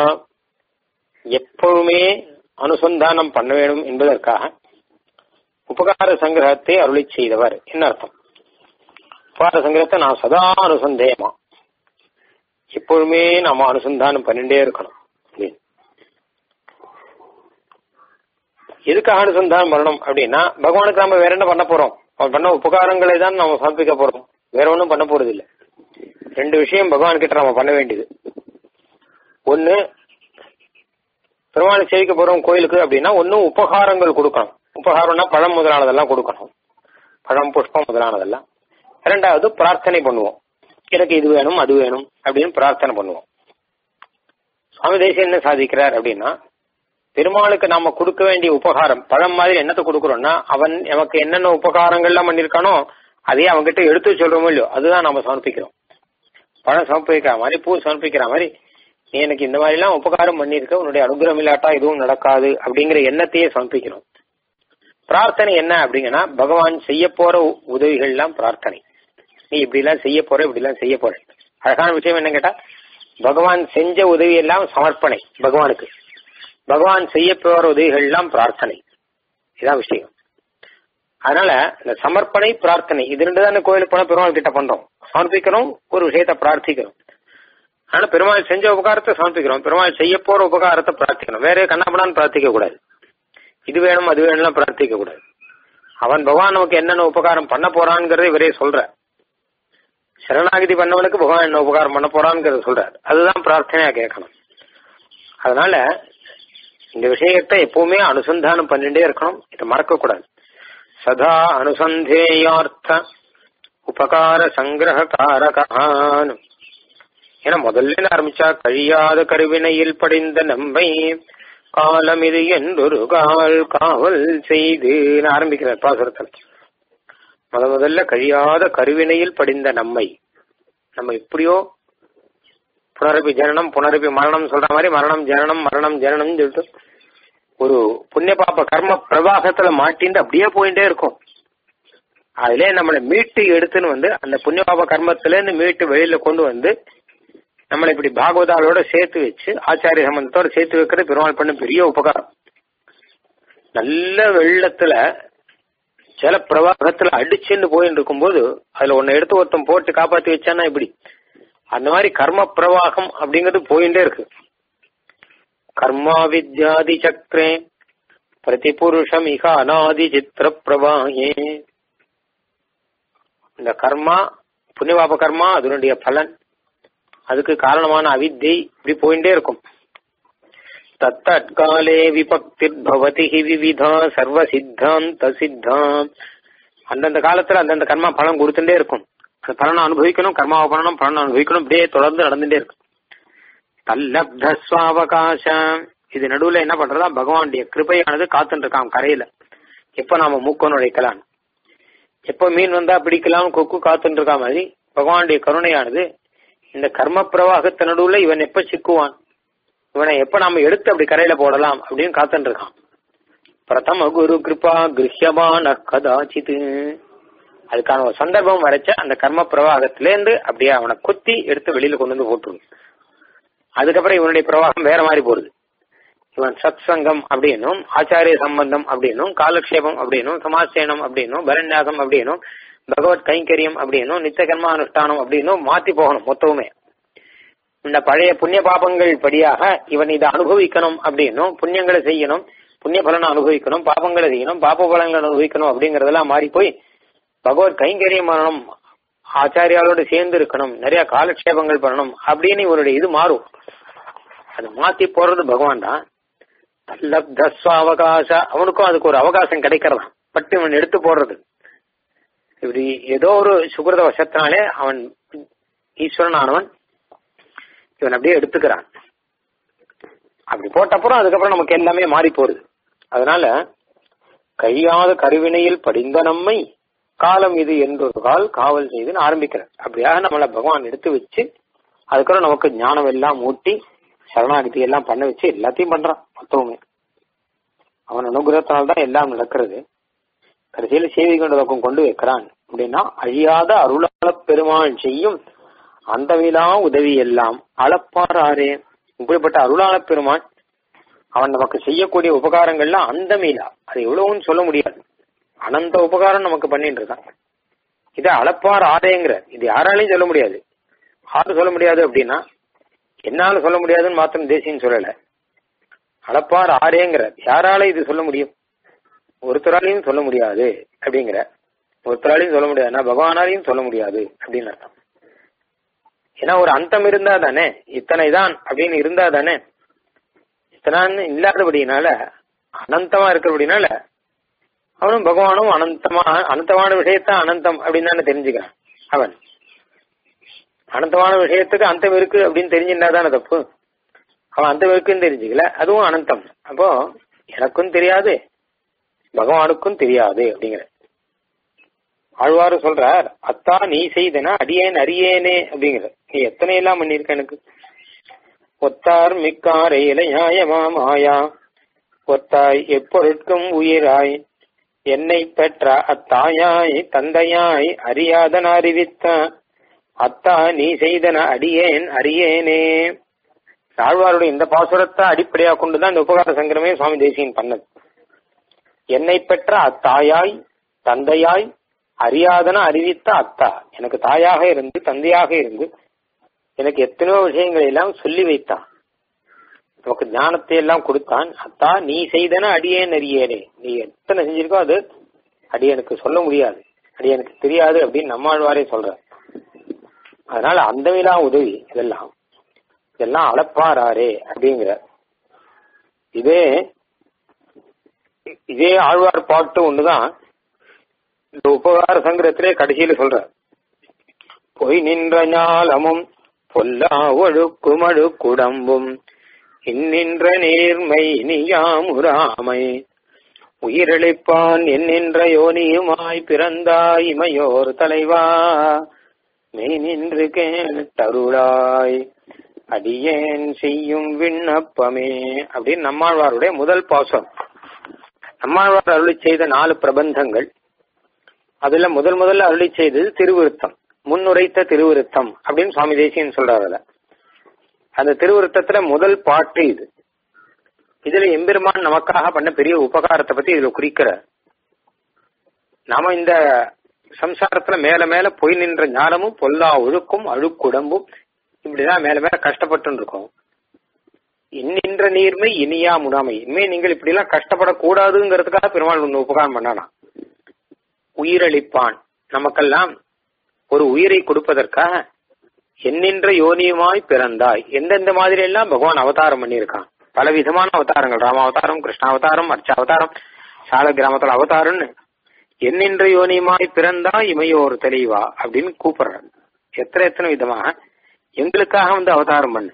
Speaker 1: எப்பவுமே அனுசந்தானம் பண்ண வேண்டும் என்பதற்காக உபகார சங்கிரகத்தை அருளி செய்தவர் என்ன அர்த்தம் உபகார சங்கிரகத்தை நான் சதா அனுசந்தேயமா எப்பொழுதுமே நம்ம அனுசந்தானம் பண்ணிட்டே இருக்கணும் அப்படின்னு. எதுக்காக அனுசந்தானம் பண்ணணும் அப்படின்னா பகவானுக்கு நம்ம வேற என்ன பண்ண போறோம் அவன் பண்ண உபகாரங்களை தான் நம்ம சமர்ப்பிக்க போறோம் வேற ஒன்றும் பண்ண போறது இல்ல ரெண்டு விஷயம் பகவான் கிட்ட நம்ம பண்ண வேண்டியது ஒன்னு பெருமாளை சேவிக்க போறோம் கோயிலுக்கு அப்படின்னா ஒன்னும் உபகாரங்கள் கொடுக்கணும் உபகாரம்னா பழம் முதலானதெல்லாம் கொடுக்கணும் பழம் புஷ்பம் முதலானதெல்லாம் இரண்டாவது பிரார்த்தனை பண்ணுவோம் எனக்கு இது வேணும் அது வேணும் அப்படின்னு பிரார்த்தனை பண்ணுவோம் சுவாமி தேசியம் என்ன சாதிக்கிறார் அப்படின்னா பெருமாளுக்கு நாம கொடுக்க வேண்டிய உபகாரம் பழம் மாதிரி என்னத்தை கொடுக்கறோம்னா அவன் நமக்கு என்னென்ன உபகாரங்கள்லாம் பண்ணிருக்கானோ அதையே அவன்கிட்ட எடுத்து சொல்றோமோ இல்லையோ அதுதான் நாம சமர்ப்பிக்கிறோம் பழம் சமர்ப்பிக்கிற மாதிரி பூ சமர்ப்பிக்கிற மாதிரி நீ எனக்கு இந்த மாதிரி எல்லாம் உபகாரம் பண்ணிருக்க உன்னுடைய அனுகிரகம் இல்லாட்டா எதுவும் நடக்காது அப்படிங்கிற எண்ணத்தையே சமர்ப்பிக்கிறோம் பிரார்த்தனை என்ன அப்படிங்கன்னா பகவான் செய்ய போற உதவிகள் எல்லாம் பிரார்த்தனை நீ இப்படி எல்லாம் செய்ய போற இப்படி எல்லாம் செய்ய போற அழகான விஷயம் என்ன கேட்டா பகவான் செஞ்ச உதவி எல்லாம் சமர்ப்பணை பகவானுக்கு பகவான் செய்ய போற உதவிகள் எல்லாம் பிரார்த்தனை இதான் விஷயம் அதனால இந்த சமர்ப்பணை பிரார்த்தனை இது ரெண்டு தான் கோயிலுக்கு போனா பெருமாள் கிட்ட பண்றோம் சமர்ப்பிக்கிறோம் ஒரு விஷயத்தை பிரார்த்திக்கிறோம் ஆனா பெருமாள் செஞ்ச உபகாரத்தை சமர்ப்பிக்கிறோம் பெருமாள் செய்ய போற உபகாரத்தை பிரார்த்திக்கணும் வேற கண்ணாபடான்னு பிரார்த்திக்க கூடாது இது வேணும் அது வேணும்லாம் பிரார்த்திக்க கூடாது அவன் பகவான் நமக்கு என்னென்ன உபகாரம் பண்ண போறான்ங்கிறத இவரே சொல்ற சரணாகதி பண்ணவனுக்கு பகவான் என்ன உபகாரம் பண்ண போறான்ங்கிறத சொல்றாரு அதுதான் பிரார்த்தனையா கேட்கணும் அதனால இந்த விஷயத்தை எப்பவுமே அனுசந்தானம் பண்ணிட்டே இருக்கணும் இதை மறக்க கூடாது சதா அனுசந்தேயார்த்த உபகார சங்கிரக காரகான் ஏன்னா முதல்ல ஆரம்பிச்சா கழியாத கருவினையில் படிந்த நம்மை காலம் இது என்றொரு கால் காவல் செய்து ஆரம்பிக்கிறார் பாசுரத்தில் முத முதல்ல கழியாத கருவினையில் படிந்த நம்மை நம்ம எப்படியோ புனரபி ஜனனம் புனரபி மரணம் சொல்ற மாதிரி மரணம் ஜனனம் மரணம் ஜனனம் சொல்லிட்டு ஒரு புண்ணிய பாப்ப கர்ம பிரவாகத்துல மாட்டின்னு அப்படியே போயிட்டே இருக்கும் அதுல நம்மளை மீட்டு எடுத்துன்னு வந்து அந்த புண்ணிய பாப கர்மத்துல இருந்து மீட்டு வெளியில கொண்டு வந்து நம்மளை இப்படி பாகவதாலோட சேர்த்து வச்சு ஆச்சாரிய சம்பந்தத்தோட சேர்த்து வைக்கிறது பெருமாள் பண்ண பெரிய உபகாரம் நல்ல வெள்ளத்துல ஜல பிரவாகத்துல அடிச்சுன்னு போயின்னு இருக்கும்போது அதுல ஒன்னு எடுத்து ஒருத்தன் போட்டு காப்பாத்தி வச்சானா இப்படி அந்த மாதிரி கர்ம பிரவாகம் அப்படிங்கிறது போயிட்டே இருக்கு கர்மா வித்யாதி சக்கரே பிரதிபுருஷம் இக அநாதி சித்திர பிரவாகே இந்த கர்மா புண்ணியபாப கர்மா அதனுடைய பலன் அதுக்கு காரணமான அவித்தை இப்படி போயிட்டே இருக்கும் தத்தற்காலே விபக்திர் பவதி விவிதா சர்வ சித்தாந்த சித்தாம் அந்தந்த காலத்துல அந்தந்த கர்மா பலன் கொடுத்துட்டே இருக்கும் அந்த பலனை அனுபவிக்கணும் கர்மாவை பண்ணணும் பலனை அனுபவிக்கணும் இப்படியே தொடர்ந்து நடந்துட்டே இருக்கும் தல்லப்த சுவாவகாசம் இது நடுவுல என்ன பண்றதா பகவானுடைய கிருபையானது காத்துட்டு இருக்கான் கரையில எப்ப நாம மூக்க நுழைக்கலாம் எப்ப மீன் வந்தா பிடிக்கலாம் கொக்கு காத்துட்டு இருக்கா மாதிரி பகவானுடைய கருணையானது இந்த கர்ம பிரவாகத்து நடுவுல இவன் எப்ப சிக்குவான் இவனை எப்ப நாம எடுத்து அப்படி கரையில போடலாம் அப்படின்னு காத்துட்டு இருக்கான் பிரதம குரு கிருபா கிருஹ்யமான கதாச்சித் அதுக்கான ஒரு சந்தர்ப்பம் வரைச்ச அந்த கர்ம பிரவாகத்திலேருந்து அப்படியே அவனை கொத்தி எடுத்து வெளியில கொண்டு வந்து போட்டுருங்க அதுக்கப்புறம் இவனுடைய பிரவாகம் வேற மாதிரி போறது இவன் சத் சங்கம் அப்படின்னும் ஆச்சாரிய சம்பந்தம் அப்படின்னும் காலக்ஷேபம் அப்படின்னும் சமாசேனம் அப்படின்னும் பரண்யாசம் அப்படின்னும் பகவத் கைங்கரியம் அப்படின்னும் நித்த கர்மானுஷ்டானம் அப்படின்னும் மாத்தி போகணும் மொத்தமுமே இந்த பழைய புண்ணிய பாபங்கள் படியாக இவன் இதை அனுபவிக்கணும் அப்படின்னும் புண்ணியங்களை செய்யணும் புண்ணிய பலனை அனுபவிக்கணும் பாபங்களை செய்யணும் பாப பலன்களை அனுபவிக்கணும் அப்படிங்கறதெல்லாம் மாறி போய் பகவத் கைங்கரியம் பண்ணணும் ஆச்சாரியாலோடு சேர்ந்து இருக்கணும் நிறைய காலக்ஷேபங்கள் பண்ணணும் அப்படின்னு இவருடைய இது மாறும் அது மாத்தி போறது பகவான் தான் அவகாச அவனுக்கும் அதுக்கு ஒரு அவகாசம் கிடைக்கிறதா பட்டு இவன் எடுத்து போடுறது இப்படி ஏதோ ஒரு சுகிருத வசத்தினாலே அவன் ஈஸ்வரன் ஆனவன் இவன் அப்படியே எடுத்துக்கிறான் அப்படி போட்டப்புறம் அதுக்கப்புறம் நமக்கு எல்லாமே மாறி போறது அதனால கையாத கருவினையில் படிந்த நம்மை காலம் இது என்றொரு கால் காவல் செய்துன்னு ஆரம்பிக்கிறார் அப்படியாக நம்மளை பகவான் எடுத்து வச்சு அதுக்கப்புறம் நமக்கு ஞானம் எல்லாம் ஊட்டி சரணாகதி எல்லாம் பண்ண வச்சு எல்லாத்தையும் பண்றான் மொத்தவுமே அவன் அனுகிரகத்தினால்தான் எல்லாம் நடக்கிறது கடைசியில சேவை கொண்ட பக்கம் கொண்டு வைக்கிறான் அப்படின்னா அழியாத அருளாள பெருமாள் செய்யும் அந்தவிலா உதவி எல்லாம் அளப்பாராரே இப்படிப்பட்ட அருளாள பெருமாள் அவன் நமக்கு செய்யக்கூடிய உபகாரங்கள்லாம் அந்தமீலா அது எவ்வளவுன்னு சொல்ல முடியாது அனந்த உபகாரம் நமக்கு பண்ணிட்டு இருக்கான் இதை அளப்பார் ஆதேங்கிற இது யாராலையும் சொல்ல முடியாது ஆறு சொல்ல முடியாது அப்படின்னா என்னால சொல்ல முடியாதுன்னு மாத்திரம் தேசியம் சொல்லல அளப்பார் ஆரேங்கிற யாரால இது சொல்ல முடியும் ஒருத்தராலையும் சொல்ல முடியாது அப்படிங்கிற ஒருத்தராலையும் சொல்ல முடியாதுன்னா பகவானாலையும் சொல்ல முடியாது அப்படின்னு அர்த்தம் ஏன்னா ஒரு அந்தம் இருந்தா தானே இத்தனை தான் அப்படின்னு இருந்தா தானே இத்தனான்னு இல்லாதபடினால அனந்தமா இருக்கிறபடினால அவனும் பகவானும் அனந்தமா அனந்தமான விஷயத்த அனந்தம் அப்படின்னு தானே தெரிஞ்சுக்கிறான் அவன் அனந்தமான விஷயத்துக்கு அந்தம் இருக்கு அப்படின்னு தெரிஞ்சிருந்தா தானே தப்பு அவன் அந்தம் இருக்குன்னு தெரிஞ்சுக்கல அதுவும் அனந்தம் அப்போ எனக்கும் தெரியாது பகவானுக்கும் தெரியாது அப்படிங்கிற ஆழ்வாரு சொல்றார் அத்தா நீ செய்தனா அடியேன் அறியேனே அப்படிங்கிற நீ எத்தனை எல்லாம் பண்ணிருக்க எனக்கு ஒத்தார் மிக்காரை இளையாயமா மாயா ஒத்தாய் எப்பொருட்கும் உயிராய் என்னை பெற்ற அத்தாயாய் தந்தையாய் அறியாதன் அறிவித்த அத்தா நீ செய்தன அடியேன் அறியேனே ஆழ்வாருடைய இந்த பாசுரத்தை அடிப்படையாக கொண்டுதான் இந்த உபகார சங்கரமே சுவாமி தேசியன் பண்ணது என்னை பெற்ற அத்தாயாய் தந்தையாய் அறியாதன அறிவித்த அத்தா எனக்கு தாயாக இருந்து தந்தையாக இருந்து எனக்கு எத்தனையோ விஷயங்களை எல்லாம் சொல்லி வைத்தான் நமக்கு ஞானத்தை எல்லாம் கொடுத்தான் அத்தா நீ செய்தன அடியேன் அறியேனே நீ எத்தனை செஞ்சிருக்கோ அது அடியனுக்கு சொல்ல முடியாது அடியனுக்கு தெரியாது அப்படின்னு நம்மாழ்வாரே சொல்ற அதனால அந்த விழா உதவி இதெல்லாம் இதெல்லாம் அளப்பாராரே அப்படிங்கிற இதே இதே ஆழ்வார் பாட்டு ஒண்ணுதான் இந்த உபகார சங்கரத்திலே கடைசியில சொல்ற பொய் நின்ற ஞாலமும் பொல்லா ஒழுக்கும் அழுக்குடம்பும் இன்னின்ற நேர்மை இனியாமுராமை உயிரிழைப்பான் என்னின்ற யோனியுமாய் பிறந்தாய் இமையோர் தலைவா மெய் நின்று கேட்டருளாய் அடியேன் செய்யும் விண்ணப்பமே அப்படின்னு நம்மாழ்வாருடைய முதல் பாசம் நம்மாழ்வார் அருளி செய்த நாலு பிரபந்தங்கள் அதுல முதல் முதல்ல அருளி செய்தது திருவிருத்தம் முன்னுரைத்த திருவிருத்தம் அப்படின்னு சுவாமி தேசியன் சொல்றாரு அதுல அந்த திருவிருத்தத்துல முதல் பாட்டு இது இதுல எம்பெருமான் நமக்காக பண்ண பெரிய உபகாரத்தை பத்தி இதுல குறிக்கிறார் நாம இந்த சம்சாரத்துல மேல மேல போய் நின்ற ஞானமும் பொல்லா ஒழுக்கும் அழுக்குடம்பும் இப்படிதான் மேல மேல கஷ்டப்பட்டு இருக்கோம் இன்னின்ற நீர்மை இனியா முடாமை இனிமே நீங்கள் இப்படி எல்லாம் கஷ்டப்படக்கூடாதுங்கிறதுக்காக பெருமாள் ஒண்ணு உபகாரம் பண்ணானா உயிரளிப்பான் நமக்கெல்லாம் ஒரு உயிரை கொடுப்பதற்காக என்னென்ற யோனியுமாய் பிறந்தாய் எந்தெந்த மாதிரி எல்லாம் பகவான் அவதாரம் பண்ணியிருக்கான் பல விதமான அவதாரங்கள் ராம அவதாரம் கிருஷ்ண அவதாரம் அர்ச்ச அவதாரம் சால கிராமத்துல அவதாரம்னு என்னென்ற யோனியுமாய் பிறந்தாய் இமையோர் தெளிவா அப்படின்னு கூப்பிடுறாரு எத்தனை எத்தனை விதமாக எங்களுக்காக வந்து அவதாரம் பண்ணு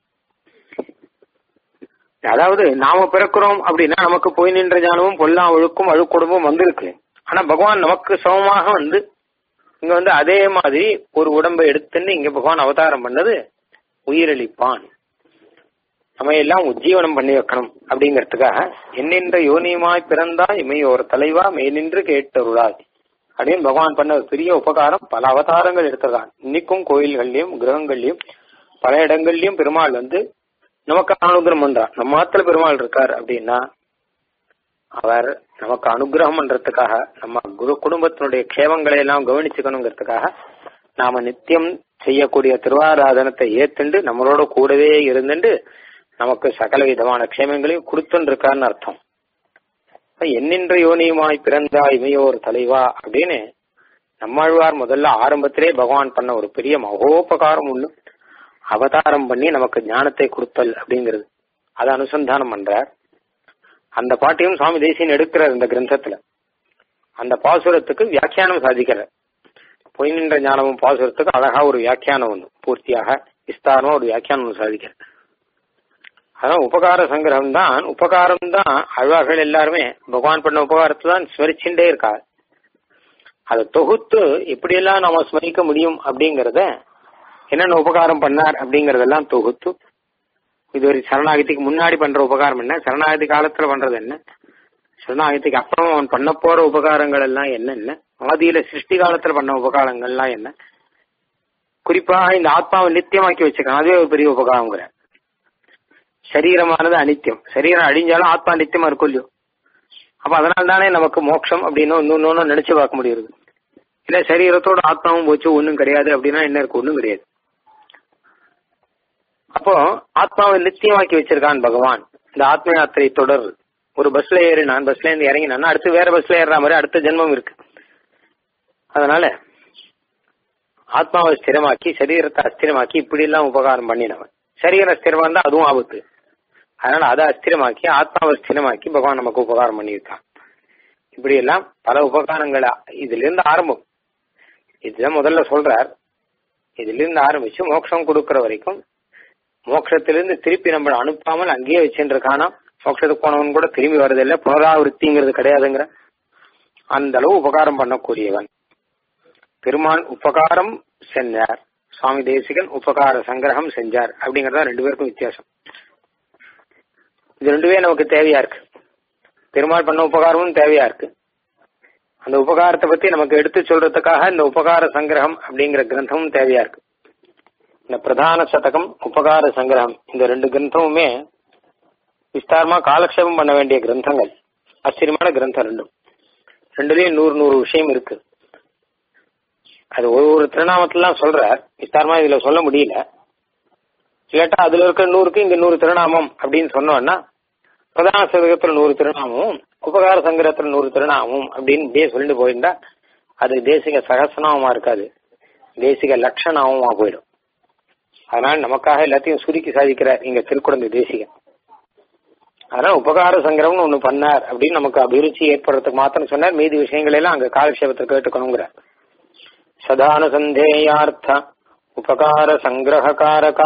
Speaker 1: அதாவது நாம பிறக்கிறோம் அப்படின்னா நமக்கு போய் நின்ற ஞானமும் பொல்லா ஒழுக்கும் அழுக்குடும்பம் வந்திருக்கு ஆனா பகவான் நமக்கு சமமாக வந்து இங்க வந்து அதே மாதிரி ஒரு உடம்பை எடுத்துன்னு இங்க பகவான் அவதாரம் பண்ணது உயிரளிப்பான் நம்ம எல்லாம் உஜ்ஜீவனம் பண்ணி வைக்கணும் அப்படிங்கறதுக்காக என்னென்ற யோனியமாய் பிறந்தா இமையோர் தலைவா மேனின்று கேட்டருளாய் அப்படின்னு பகவான் பண்ண ஒரு பெரிய உபகாரம் பல அவதாரங்கள் எடுத்ததான் இன்னைக்கும் கோயில்கள்லயும் கிரகங்கள்லயும் பல இடங்கள்லயும் பெருமாள் வந்து நமக்கு அனுகிரகம் பண்றார் நம்ம ஆத்துல பெருமாள் இருக்கார் அப்படின்னா அவர் நமக்கு அனுகிரகம் பண்றதுக்காக நம்ம குரு குடும்பத்தினுடைய க்ஷேமங்களை எல்லாம் கவனிச்சுக்கணுங்கிறதுக்காக நாம நித்தியம் செய்யக்கூடிய திருவாராதனத்தை ஏத்துண்டு நம்மளோட கூடவே இருந்துட்டு நமக்கு சகல விதமான க்ஷேமங்களையும் கொடுத்துன்னு இருக்காருன்னு அர்த்தம் என்னென்ற யோனியுமாய் பிறந்தா இமையோர் தலைவா அப்படின்னு நம்மாழ்வார் முதல்ல ஆரம்பத்திலே பகவான் பண்ண ஒரு பெரிய மகோபகாரம் ஒண்ணு அவதாரம் பண்ணி நமக்கு ஞானத்தை கொடுத்தல் அப்படிங்கிறது அதை அனுசந்தானம் பண்றார் அந்த பாட்டையும் சுவாமி தேசியன் எடுக்கிறார் இந்த கிரந்தத்துல அந்த பாசுரத்துக்கு வியாக்கியானம் சாதிக்கிறார் பொய் நின்ற ஞானமும் பாசுரத்துக்கு அழகா ஒரு வியாக்கியானம் ஒன்று பூர்த்தியாக விஸ்தாரமா ஒரு வியாக்கியானம் ஒன்று சாதிக்கிறார் அதான் உபகார சங்கிரகம் தான் உபகாரம் தான் அழ்வார்கள் எல்லாருமே பகவான் பண்ண உபகாரத்தை தான் ஸ்மரிச்சுட்டே இருக்கா அதை தொகுத்து எப்படியெல்லாம் நாம ஸ்மரிக்க முடியும் அப்படிங்கறத என்னென்ன உபகாரம் பண்ணார் அப்படிங்கறதெல்லாம் தொகுத்து இது ஒரு சரணாகதிக்கு முன்னாடி பண்ற உபகாரம் என்ன சரணாகதி காலத்துல பண்றது என்ன சரணாகதிக்கு அப்புறம் அவன் பண்ண போற உபகாரங்கள் எல்லாம் என்னென்ன ஆதியில சிருஷ்டி காலத்துல பண்ண உபகாரங்கள்லாம் என்ன குறிப்பாக இந்த ஆத்மாவை நித்தியமாக்கி வச்சுக்கலாம் அதுவே ஒரு பெரிய உபகாரங்கிற சரீரமானது அனித்தியம் சரீரம் அழிஞ்சாலும் ஆத்மா நித்தியமா இருக்கும் இல்லையோ அப்ப அதனால தானே நமக்கு மோட்சம் அப்படின்னு ஒன்னு நினைச்சு பார்க்க முடியுது இல்ல சரீரத்தோட ஆத்மாவும் போச்சு ஒன்னும் கிடையாது அப்படின்னா என்ன இருக்கு ஒன்னும் கிடையாது அப்போ ஆத்மாவை நிச்சயமாக்கி வச்சிருக்கான் பகவான் இந்த ஆத்ம யாத்திரை தொடர் ஒரு பஸ்ல ஏறி நான் பஸ்ல இருந்து இறங்கினா அடுத்து வேற பஸ்ல ஏறுற மாதிரி அடுத்த ஜென்மம் இருக்கு அதனால ஆத்மாவை ஸ்திரமாக்கி சரீரத்தை அஸ்திரமாக்கி இப்படி எல்லாம் உபகாரம் பண்ணினவன் சரீரம் ஸ்திரமா இருந்தா அதுவும் ஆபத்து அதனால அதை அஸ்திரமாக்கி ஆத்மாவை ஸ்திரமாக்கி பகவான் நமக்கு உபகாரம் பண்ணியிருக்கான் இப்படி எல்லாம் பல உபகாரங்கள் இதுல இருந்து ஆரம்பம் இதுதான் முதல்ல சொல்றார் இதுல இருந்து ஆரம்பிச்சு மோட்சம் கொடுக்கற வரைக்கும் மோட்சத்திலிருந்து திருப்பி நம்மளை அனுப்பாமல் அங்கேயே வச்சுட்டு இருக்கானா மோட்சத்துக்கு போனவன் கூட திரும்பி வரதில்லை புனராவருத்திங்கிறது கிடையாதுங்கிற அந்த அளவு உபகாரம் பண்ணக்கூடியவன் பெருமான் உபகாரம் செஞ்சார் சுவாமி தேசிகன் உபகார சங்கிரகம் செஞ்சார் அப்படிங்கறதா ரெண்டு பேருக்கும் வித்தியாசம் இது ரெண்டுமே நமக்கு தேவையா இருக்கு பெருமாள் பண்ண உபகாரமும் தேவையா இருக்கு அந்த உபகாரத்தை பத்தி நமக்கு எடுத்து சொல்றதுக்காக இந்த உபகார சங்கிரகம் அப்படிங்கிற கிரந்தமும் தேவையா இருக்கு இந்த பிரதான சதகம் உபகார சங்கிரகம் இந்த ரெண்டு கிரந்தமுமே விஸ்தாரமா காலக்ஷேபம் பண்ண வேண்டிய கிரந்தங்கள் ஆச்சரியமான கிரந்தம் ரெண்டும் ரெண்டுலயும் நூறு நூறு விஷயம் இருக்கு அது ஒரு ஒரு திருநாமத்திலாம் சொல்ற விஸ்தாரமா இதுல சொல்ல முடியல இல்லாட்டா அதுல இருக்கிற நூறுக்கு இங்க நூறு திருநாமம் அப்படின்னு சொன்னோம்னா பிரதான சதகத்துல நூறு திருநாமமும் உபகார சங்கிரத்துல நூறு திருநாமம் அப்படின்னு இப்படியே சொல்லிட்டு போயிருந்தா அது தேசிக சகசநாமமா இருக்காது தேசிக லட்சணாமமா போயிடும் அதனால நமக்காக எல்லாத்தையும் சுருக்கி சாதிக்கிறார் இங்க திருக்குழந்தை தேசிகன் அதனால உபகார சங்கிரம்னு ஒண்ணு பண்ணார் அப்படின்னு நமக்கு அபிருச்சி ஏற்படுறதுக்கு மாத்திரம் சொன்னார் மீதி விஷயங்கள் எல்லாம் அங்க காலக்ஷேபத்தை கேட்டுக்கணுங்கிறார் சதான சந்தேயார்த்த உபகார சங்கிரகாரகா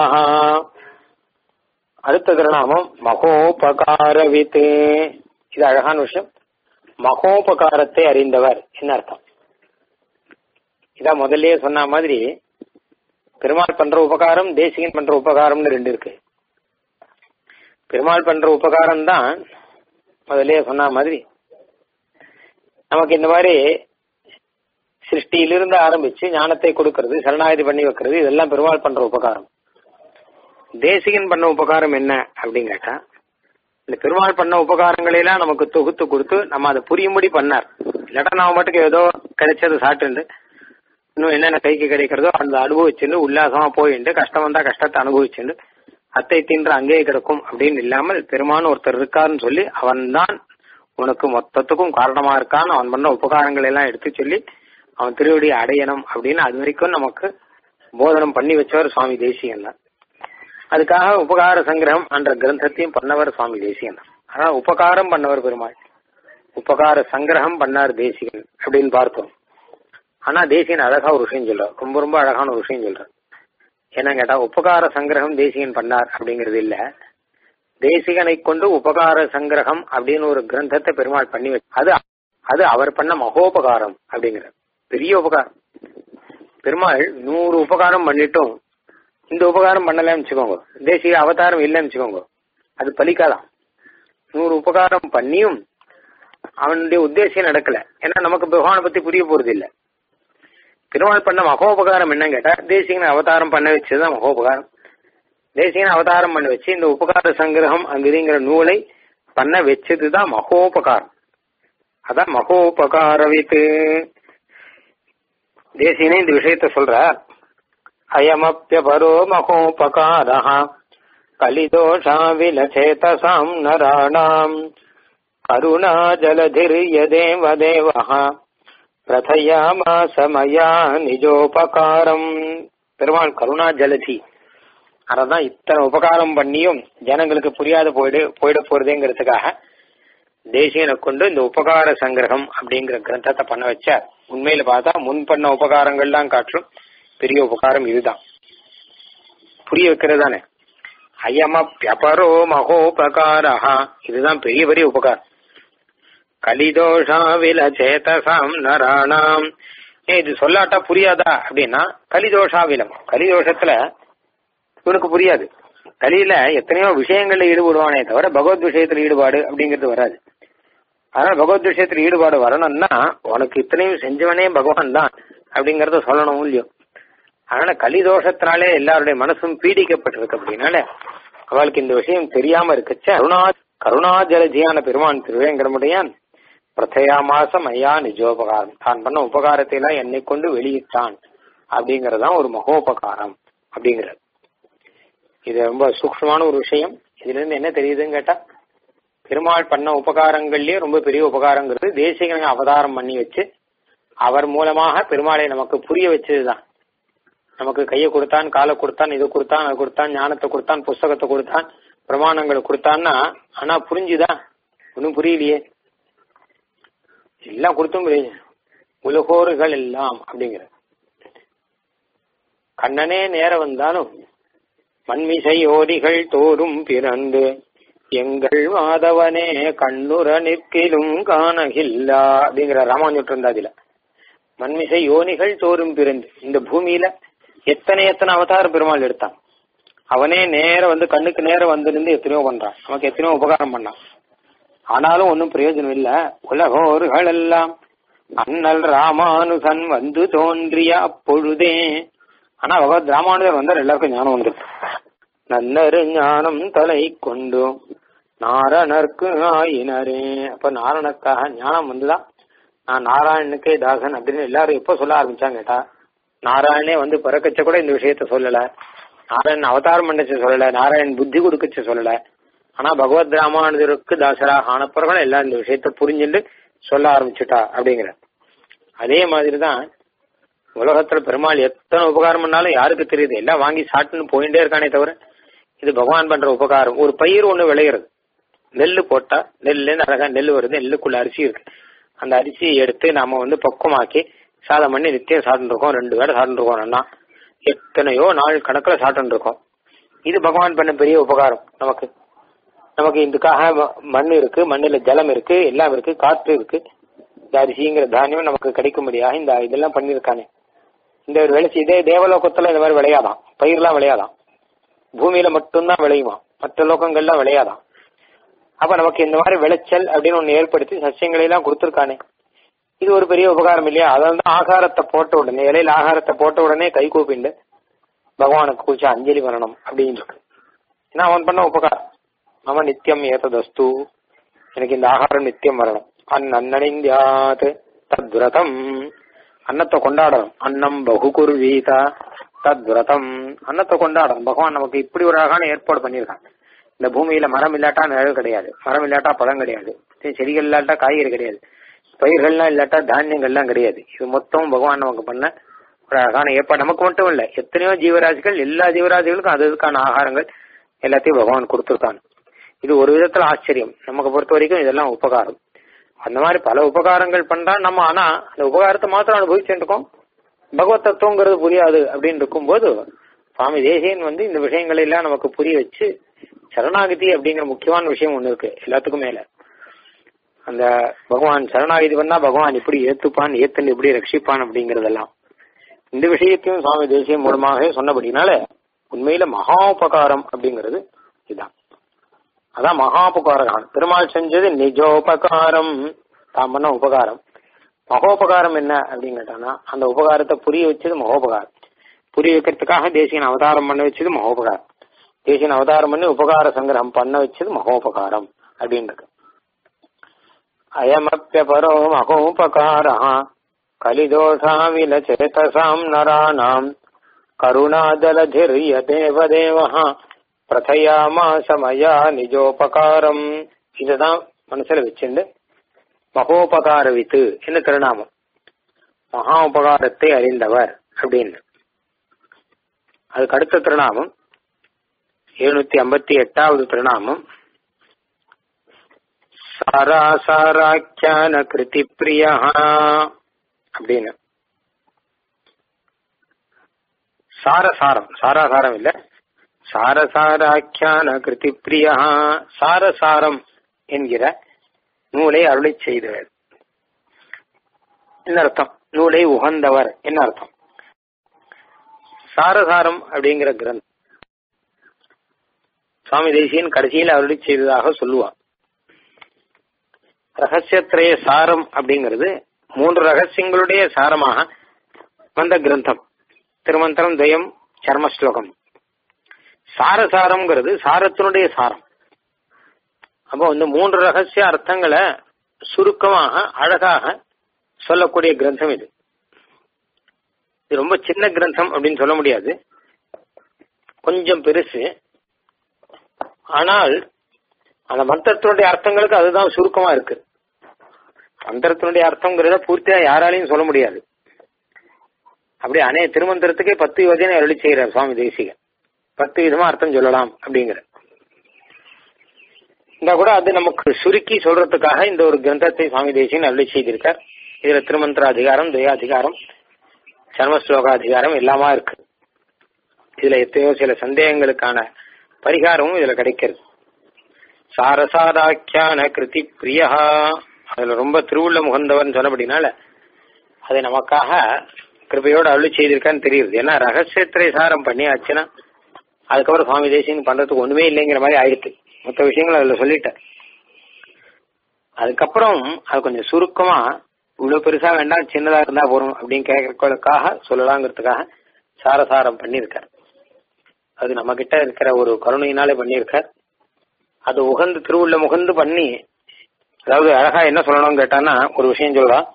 Speaker 1: அடுத்த திருநாமம் மகோபகாரவித் இது அழகான விஷயம் மகோபகாரத்தை அறிந்தவர் என்ன அர்த்தம் இதான் முதல்லயே சொன்ன மாதிரி பெருமாள் பண்ற உபகாரம் தேசிகன் பண்ற உபகாரம்னு ரெண்டு இருக்கு பெருமாள் பண்ற உபகாரம் தான் முதல்லயே சொன்ன மாதிரி நமக்கு இந்த மாதிரி சிருஷ்டியிலிருந்து ஆரம்பிச்சு ஞானத்தை கொடுக்கறது சரணாகதி பண்ணி வைக்கிறது இதெல்லாம் பெருமாள் பண்ற உபகாரம் தேசிகன் பண்ண உபகாரம் என்ன அப்படின்னு கேட்டா இந்த பெருமாள் பண்ண உபகாரங்களை எல்லாம் நமக்கு தொகுத்து கொடுத்து நம்ம அதை புரியும்படி பண்ணார் இல்லாட்டா நாம மட்டுக்கு ஏதோ கிடைச்சது சாப்பிட்டு இன்னும் என்னென்ன கைக்கு கிடைக்கிறதோ அந்த அனுபவிச்சுட்டு உல்லாசமா போயிட்டு கஷ்டம் வந்தா கஷ்டத்தை அனுபவிச்சுட்டு அத்தை தின்ற அங்கேயே கிடக்கும் அப்படின்னு இல்லாமல் பெருமான் ஒருத்தர் இருக்காருன்னு சொல்லி அவன் தான் உனக்கு மொத்தத்துக்கும் காரணமா இருக்கான்னு அவன் பண்ண உபகாரங்களை எல்லாம் எடுத்து சொல்லி அவன் திருவடி அடையணும் அப்படின்னு அது வரைக்கும் நமக்கு போதனம் பண்ணி வச்சவர் சுவாமி தேசிகன் தான் அதுக்காக உபகார சங்கிரகம் என்ற கிரந்தத்தையும் பண்ணவர் சுவாமி தேசிகன் தான் ஆனா உபகாரம் பண்ணவர் பெருமாள் உபகார சங்கிரகம் பண்ணார் தேசிகன் அப்படின்னு பார்த்தோம் ஆனா தேசிகன் அழகா ஒரு விஷயம் சொல்றார் ரொம்ப ரொம்ப அழகான ஒரு விஷயம் சொல்றார் என்ன கேட்டா உபகார சங்கிரகம் தேசிகன் பண்ணார் அப்படிங்கறது இல்ல தேசிகனை கொண்டு உபகார சங்கிரகம் அப்படின்னு ஒரு கிரந்தத்தை பெருமாள் பண்ணி வச்சு அது அது அவர் பண்ண மகோபகாரம் அப்படிங்கிற பெரிய உபகாரம் பெருமாள் நூறு உபகாரம் பண்ணிட்டும் இந்த உபகாரம் பண்ணலன்னு வச்சுக்கோங்க தேசிக அவதாரம் இல்லைன்னு வச்சுக்கோங்க அது பலிக்காதான் நூறு உபகாரம் பண்ணியும் அவனுடைய உத்தேசம் நடக்கல ஏன்னா நமக்கு பகவானை பத்தி புரிய போறது இல்ல பெருமாள் பண்ண மகோபகாரம் என்னன்னு கேட்டா தேசிகனை அவதாரம் பண்ண வச்சதுதான் மகோபகாரம் தேசிகனை அவதாரம் பண்ண வச்சு இந்த உபகார சங்கிரகம் அங்கிருங்கிற நூலை பண்ண வச்சதுதான் மகோபகாரம் அதான் மகோபகாரவித்து தேசியனே இந்த விஷயத்த சொல்றார் அயமப்பியபரோ மகோபகார கலிதோஷா விலச்சேதசாம் நராணாம் கருணா ஜலதிர்யதேவ தேவः பிரதயாமாச மயா நிஜோபகாரம் பெருமாள் கருணா ஜலதி அததான் இத்தனை உபகாரம் பண்ணியும் ஜனங்களுக்கு புரியாத போயிடு போயிட போறதுங்கிறதுக்காக தேசியனை கொண்டு இந்த உபகார சங்கிரகம் அப்படிங்கிற கிரந்தத்தை பண்ண வச்சார் உண்மையில பார்த்தா முன் பண்ண உபகாரங்கள்லாம் காற்றும் பெரிய உபகாரம் இதுதான் புரிய வைக்கிறது தானே அயமப்பியபரோ மகோபகாரஹா இதுதான் பெரிய பெரிய உபகாரம் கலிதோஷா விலச்சேதசாம் நராணாம் ஏன் இது சொல்லாட்டா புரியாதா அப்படின்னா கலிதோஷாவிலம் கலிதோஷத்துல இவனுக்கு புரியாது கலியில எத்தனையோ விஷயங்கள்ல ஈடுபடுவானே தவிர பகவத் விஷயத்துல ஈடுபாடு அப்படிங்கிறது வராது அதனால பகவத் விஷயத்துல ஈடுபாடு வரணும்னா உனக்கு இத்தனையும் செஞ்சவனே பகவான் தான் அப்படிங்கறத சொல்லணும் இல்லையோ அதனால கலிதோஷத்தினாலே எல்லாருடைய மனசும் பீடிக்கப்பட்டிருக்கு அப்படின்னால அவளுக்கு இந்த விஷயம் தெரியாம இருக்குச்ச கருணா கருணாஜலஜியான பெருமான் திருவேங்கடமுடையான் பிரதயா மாசம் ஐயா நிஜோபகாரம் தான் பண்ண உபகாரத்தை எல்லாம் என்னை கொண்டு வெளியிட்டான் அப்படிங்கறதுதான் ஒரு மகோபகாரம் அப்படிங்கிறது இது ரொம்ப சூக்ஷமான ஒரு விஷயம் இதுல இருந்து என்ன தெரியுதுன்னு கேட்டா பெருமாள் பண்ண உபகாரங்கள்லயே ரொம்ப பெரிய உபகாரங்கிறது தேசிகனை அவதாரம் பண்ணி வச்சு அவர் மூலமாக பெருமாளை நமக்கு புரிய வச்சதுதான் நமக்கு கையை கொடுத்தான் காலை கொடுத்தான் இது கொடுத்தான் அது கொடுத்தான் ஞானத்தை கொடுத்தான் புஸ்தகத்தை கொடுத்தான் பிரமாணங்களை கொடுத்தான்னா ஆனா புரிஞ்சுதா ஒன்னும் புரியலையே எல்லாம் கொடுத்தும் புரியுது உலகோர்கள் எல்லாம் அப்படிங்கிற கண்ணனே நேர வந்தாலும் மண்மிசை ஓதிகள் தோறும் பிறந்து எங்கள் மாதவனே கண்ணுற நிற்கிலும் காணகில்லா அப்படிங்கிற ராமானுட்டு இருந்தா அதுல மண்மிசை யோனிகள் தோறும் பிறந்து இந்த பூமியில எத்தனை எத்தனை அவதார பெருமாள் எடுத்தான் அவனே நேர வந்து கண்ணுக்கு நேரம் வந்து நின்று எத்தனையோ பண்றான் நமக்கு எத்தனையோ உபகாரம் பண்ணான் ஆனாலும் ஒன்றும் பிரயோஜனம் இல்ல உலகோர்கள் எல்லாம் அண்ணல் ராமானுசன் வந்து தோன்றிய அப்பொழுதே ஆனா பகவத் ராமானுஜர் வந்தார் எல்லாருக்கும் ஞானம் வந்து நன்னரு ஞானம் தலை கொண்டு நாரணர்க்கு ஆயினரே அப்ப நாரணனுக்காக ஞானம் வந்துதான் நான் நாராயணனுக்கே தாசன் அப்படின்னு எல்லாரும் எப்ப சொல்ல ஆரம்பிச்சாங்க கேட்டா நாராயணே வந்து பிறக்கச்ச கூட இந்த விஷயத்த சொல்லல நாராயணன் அவதாரம் பண்ணச்சு சொல்லல நாராயணன் புத்தி கொடுக்கச்சு சொல்லல ஆனா பகவத் ராமானுஜருக்கு தாசராக ஆன பிறகு எல்லாம் இந்த விஷயத்த புரிஞ்சுட்டு சொல்ல ஆரம்பிச்சுட்டா அப்படிங்கிற அதே மாதிரிதான் உலகத்துல பெருமாள் எத்தனை உபகாரம் பண்ணாலும் யாருக்கு தெரியுது எல்லாம் வாங்கி சாப்பிட்டுன்னு போயிட்டே இருக்கானே தவிர இது பகவான் பண்ற உபகாரம் ஒரு பயிர் ஒண்ணு விளையிறது நெல்லு போட்டா நெல்லுன்னு அழகா நெல் வருது நெல்லுக்குள்ள அரிசி இருக்கு அந்த அரிசியை எடுத்து நாம வந்து பக்குவமாக்கி சாதம் பண்ணி நித்தியம் சாப்பிட்டு இருக்கோம் ரெண்டு வேளை சாப்பிட்டு இருக்கோம் அண்ணா எத்தனையோ நாள் கணக்குல சாப்பிட்டு இருக்கோம் இது பகவான் பண்ண பெரிய உபகாரம் நமக்கு நமக்கு இதுக்காக ம- மண் இருக்கு மண்ணுல ஜலம் இருக்கு எல்லாம் இருக்கு காற்று இருக்கு இந்த அரிசிங்கிற தானியம் நமக்கு கிடைக்கும்படியாக இந்த இதெல்லாம் பண்ணிருக்கானே இந்த ஒரு விளைச்சி இதே தேவலோகத்துல இந்த மாதிரி விளையாதான் பயிர்லாம் விளையாதான் பூமியில மட்டும்தான் விளையுமா மற்ற லோகங்கள்லாம் விளையாதான் அப்ப நமக்கு இந்த மாதிரி விளைச்சல் அப்படின்னு ஒண்ணு ஏற்படுத்தி சசியங்களை எல்லாம் கொடுத்துருக்கானே இது ஒரு பெரிய உபகாரம் இல்லையா அதாவது தான் ஆகாரத்தை போட்ட உடனே இலையில ஆகாரத்தை போட்ட உடனே கை கூப்பிண்டு பகவானுக்கு குறிச்சு அஞ்சலி பண்ணணும் அப்படின்னு இருக்கு ஏன்னா அவன் பண்ண உபகாரம் அவன் நித்தியம் ஏததஸ்து எனக்கு இந்த ஆகாரம் நித்தியம் வரணும் அன் அன்னனிந்தியாத் தத்விரதம் அன்னத்தை கொண்டாடணும் அன்னம் பகுகுர்வீதா தத்விரதம் அன்னத்தை கொண்டாடணும் பகவான் நமக்கு இப்படி ஒரு அழகான ஏற்பாடு பண்ணியிருக்கான் இந்த பூமியில மரம் இல்லாட்டா நிழல் கிடையாது மரம் இல்லாட்டா பழம் கிடையாது செடிகள் இல்லாட்டா காய்கறி கிடையாது பயிர்கள்லாம் இல்லாட்டா தானியங்கள்லாம் கிடையாது இது மொத்தம் பகவான் நமக்கு பண்ண ஒரு அழகான ஏற்பாடு நமக்கு மட்டும் இல்ல எத்தனையோ ஜீவராசிகள் எல்லா ஜீவராசிகளுக்கும் அது அதுக்கான ஆகாரங்கள் எல்லாத்தையும் பகவான் கொடுத்துருக்கான் இது ஒரு விதத்துல ஆச்சரியம் நமக்கு பொறுத்த வரைக்கும் இதெல்லாம் உபகாரம் அந்த மாதிரி பல உபகாரங்கள் பண்றா நம்ம ஆனா அந்த உபகாரத்தை மாத்திரம் அனுபவிச்சுட்டு இருக்கோம் பகவத் தத்துவங்கிறது புரியாது அப்படின்னு இருக்கும்போது சுவாமி தேசியன் வந்து இந்த விஷயங்களை எல்லாம் நமக்கு புரிய வச்சு சரணாகதி அப்படிங்கிற முக்கியமான விஷயம் ஒண்ணு இருக்கு எல்லாத்துக்கும் மேல அந்த பகவான் சரணாகதி பண்ணா பகவான் எப்படி ஏத்துப்பான் ஏத்தன் எப்படி ரட்சிப்பான் அப்படிங்கறதெல்லாம் இந்த விஷயத்தையும் சுவாமி தேசியம் மூலமாக சொன்னபடினால உண்மையில மகாபகாரம் அப்படிங்கிறது இதுதான் அதான் மகாபகாரம் பெருமாள் செஞ்சது நிஜோபகாரம் தான் பண்ண உபகாரம் மகோபகாரம் என்ன அப்படின்னு கேட்டானா அந்த உபகாரத்தை புரிய வச்சது மகோபகாரம் புரிய வைக்கிறதுக்காக தேசியன் அவதாரம் பண்ண வச்சது மகோபகாரம் தேசியன் அவதாரம் பண்ணி உபகார சங்கிரகம் பண்ண வச்சது மகோபகாரம் அப்படின்றது அயமப்பியபரோ மகோபகார கலிதோஷா விலச்சேதசாம் நராணாம் கருணாதலதிர்ய தேவதேவ பிரதயாமாச மயா நிஜோபகாரம் இதுதான் மனசுல வச்சிருந்து மகோபகார வித்து என்ன திருநாமம் மகா உபகாரத்தை அறிந்தவர் அப்படின்னு அதுக்கு அடுத்த திருநாமம் எழுநூத்தி ஐம்பத்தி எட்டாவது திருநாமம் சாராசாராக்கியான கிருதி பிரியா அப்படின்னு சாரசாரம் சாராசாரம் இல்ல சாரசாராக்கியான கிருதி பிரியா சாரசாரம் என்கிற நூலை அருளை செய்தவர் என்ன அர்த்தம் நூலை உகந்தவர் என்ன அர்த்தம் சாரசாரம் அப்படிங்கிற கிரந்தம் சுவாமி தேசியன் கடைசியில் அருளி செய்ததாக சொல்லுவார் ரகசியத்திரைய சாரம் அப்படிங்கிறது மூன்று ரகசியங்களுடைய சாரமாக வந்த கிரந்தம் திருமந்திரம் துவயம் சர்ம ஸ்லோகம் சாரசாரம்ங்கிறது சாரத்தினுடைய சாரம் அப்போ வந்து மூன்று ரகசிய அர்த்தங்களை சுருக்கமாக அழகாக சொல்லக்கூடிய கிரந்தம் இது இது ரொம்ப சின்ன கிரந்தம் அப்படின்னு சொல்ல முடியாது கொஞ்சம் பெருசு ஆனால் அந்த மந்திரத்தினுடைய அர்த்தங்களுக்கு அதுதான் சுருக்கமா இருக்கு மந்திரத்தினுடைய அர்த்தங்கிறத பூர்த்தியா யாராலையும் சொல்ல முடியாது அப்படி அனே திருமந்திரத்துக்கே பத்து யோஜனை அருளி செய்கிறார் சுவாமி தேசிகன் பத்து விதமா அர்த்தம் சொல்லலாம் அப்படிங்கிற இந்த கூட அது நமக்கு சுருக்கி சொல்றதுக்காக இந்த ஒரு கிரந்தத்தை சுவாமி தேசியன் அருளி செய்திருக்கார் இதுல திருமந்திர அதிகாரம் துயாதிகாரம் சர்மஸ்லோக அதிகாரம் எல்லாமா இருக்கு இதுல எத்தனையோ சில சந்தேகங்களுக்கான பரிகாரமும் இதுல கிடைக்கிறது சாரசாராக்கியான கிருதி பிரியா அதுல ரொம்ப திருவுள்ள முகந்தவன் சொன்னபடினால அதை நமக்காக கிருபையோடு அருளி செய்திருக்கான்னு தெரியுது ஏன்னா ரகசியத்திரை சாரம் பண்ணியாச்சுன்னா அதுக்கப்புறம் சுவாமி தேசியன் பண்றதுக்கு ஒண்ணுமே இல்லைங்கிற மாதிரி ஆயிடுச்சு மொத்த விஷயங்கள் அதுல சொல்லிட்டேன் அதுக்கப்புறம் அது கொஞ்சம் சுருக்கமா இவ்வளவு பெருசா வேண்டாம் சின்னதா இருந்தா போறோம் அப்படின்னு கேட்கறதுக்காக சொல்லலாங்கிறதுக்காக சாரசாரம் பண்ணியிருக்கார் அது நம்ம கிட்ட இருக்கிற ஒரு கருணையினாலே பண்ணியிருக்கார் அது உகந்து திருவுள்ள முகந்து பண்ணி அதாவது அழகா என்ன சொல்லணும்னு கேட்டான்னா ஒரு விஷயம் சொல்லலாம்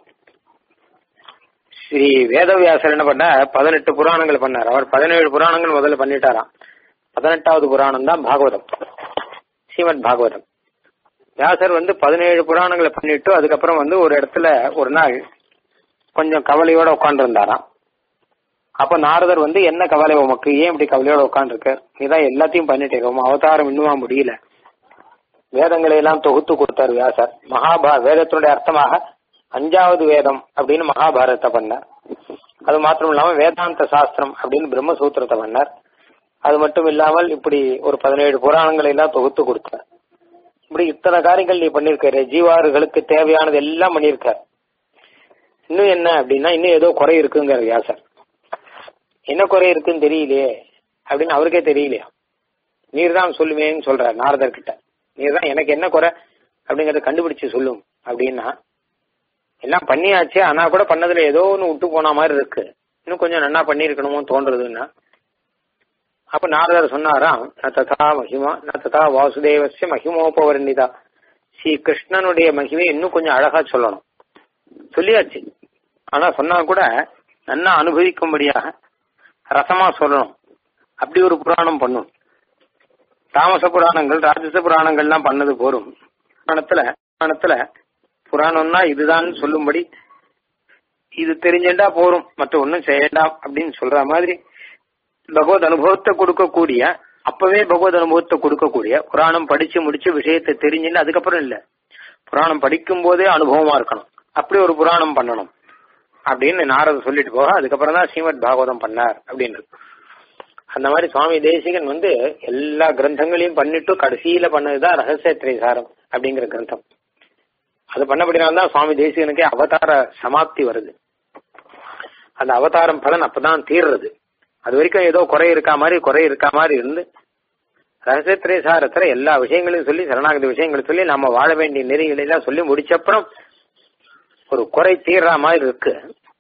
Speaker 1: ஸ்ரீ வேதவியாசர் என்ன பண்ண பதினெட்டு புராணங்கள் பண்ணார் அவர் பதினேழு புராணங்கள் முதல்ல பண்ணிட்டாராம் பதினெட்டாவது புராணம் தான் பாகவதம் ஸ்ரீமத் பாகவதம் வியாசர் வந்து பதினேழு புராணங்களை பண்ணிட்டு அதுக்கப்புறம் வந்து ஒரு இடத்துல ஒரு நாள் கொஞ்சம் கவலையோட உட்காந்துருந்தாராம் அப்ப நாரதர் வந்து என்ன கவலை உமக்கு ஏன் இப்படி கவலையோட உட்காந்துருக்க நீதான் எல்லாத்தையும் பண்ணிட்டே உன் அவதாரம் இன்னுமா முடியல வேதங்களை எல்லாம் தொகுத்து கொடுத்தார் வியாசர் மகாபா வேதத்தினுடைய அர்த்தமாக அஞ்சாவது வேதம் அப்படின்னு மகாபாரதத்தை பண்ணார் அது மாத்திரம் இல்லாம வேதாந்த சாஸ்திரம் அப்படின்னு பிரம்மசூத்திரத்தை பண்ணார் அது மட்டும் இல்லாமல் இப்படி ஒரு பதினேழு புராணங்களை எல்லாம் தொகுத்து கொடுத்தார் இப்படி இத்தனை காரியங்கள் நீ பண்ணிருக்காரு ஜீவாறுகளுக்கு தேவையானது எல்லாம் பண்ணிருக்கார் இன்னும் என்ன அப்படின்னா இன்னும் ஏதோ குறை இருக்குங்கிற வியாசர் என்ன குறை இருக்குன்னு தெரியலையே அப்படின்னு அவருக்கே தெரியலையா நீர் தான் சொல்லுவேன்னு சொல்றார் நாரதர் கிட்ட நீர் தான் எனக்கு என்ன குறை அப்படிங்கறத கண்டுபிடிச்சு சொல்லும் அப்படின்னா எல்லாம் பண்ணியாச்சு ஆனா கூட பண்ணதுல ஏதோ ஒன்று விட்டு போன மாதிரி இருக்கு இன்னும் கொஞ்சம் நன்னா பண்ணிருக்கணுமோ தோன்றதுன்னா அப்ப நாரதர் சொன்னாராம் ந ததா மகிமா ந ததா வாசுதேவசிய மகிமோபவர்ணிதா ஸ்ரீ கிருஷ்ணனுடைய மகிமை இன்னும் கொஞ்சம் அழகா சொல்லணும் சொல்லியாச்சு ஆனா சொன்னா கூட நன்னா அனுபவிக்கும்படியாக ரசமா சொல்லணும் அப்படி ஒரு புராணம் பண்ணும் தாமச புராணங்கள் ராஜச புராணங்கள்லாம் பண்ணது போரும் புராணத்துல புராணத்துல புராணம்னா இதுதான் சொல்லும்படி இது தெரிஞ்சுட்டா போரும் மற்ற ஒன்றும் செய்யண்டாம் அப்படின்னு சொல்ற மாதிரி பகவத் அனுபவத்தை கொடுக்கக்கூடிய அப்பவே பகவத் அனுபவத்தை கொடுக்கக்கூடிய புராணம் படிச்சு முடிச்சு விஷயத்தை தெரிஞ்சுட்டு அதுக்கப்புறம் இல்ல புராணம் படிக்கும் போதே அனுபவமா இருக்கணும் அப்படி ஒரு புராணம் பண்ணணும் அப்படின்னு நாரத சொல்லிட்டு போக அதுக்கப்புறம் தான் ஸ்ரீமத் பாகவதம் பண்ணார் அப்படின்னு அந்த மாதிரி சுவாமி தேசிகன் வந்து எல்லா கிரந்தங்களையும் பண்ணிட்டு கடைசியில பண்ணதுதான் ரகசிய திரைசாரம் அப்படிங்கிற கிரந்தம் அது பண்ணபடினால்தான் சுவாமி தேசிகனுக்கே அவதார சமாப்தி வருது அந்த அவதாரம் பலன் அப்பதான் தீர்றது அது வரைக்கும் ஏதோ குறை இருக்கா மாதிரி குறை இருக்கா மாதிரி இருந்து ரகசியத்திரேசாரத்துல எல்லா விஷயங்களையும் சொல்லி சரணாகதி விஷயங்களை சொல்லி நம்ம வாழ வேண்டிய நெறிகளை எல்லாம் சொல்லி முடிச்சப்புறம் ஒரு குறை தீர்ற மாதிரி இருக்கு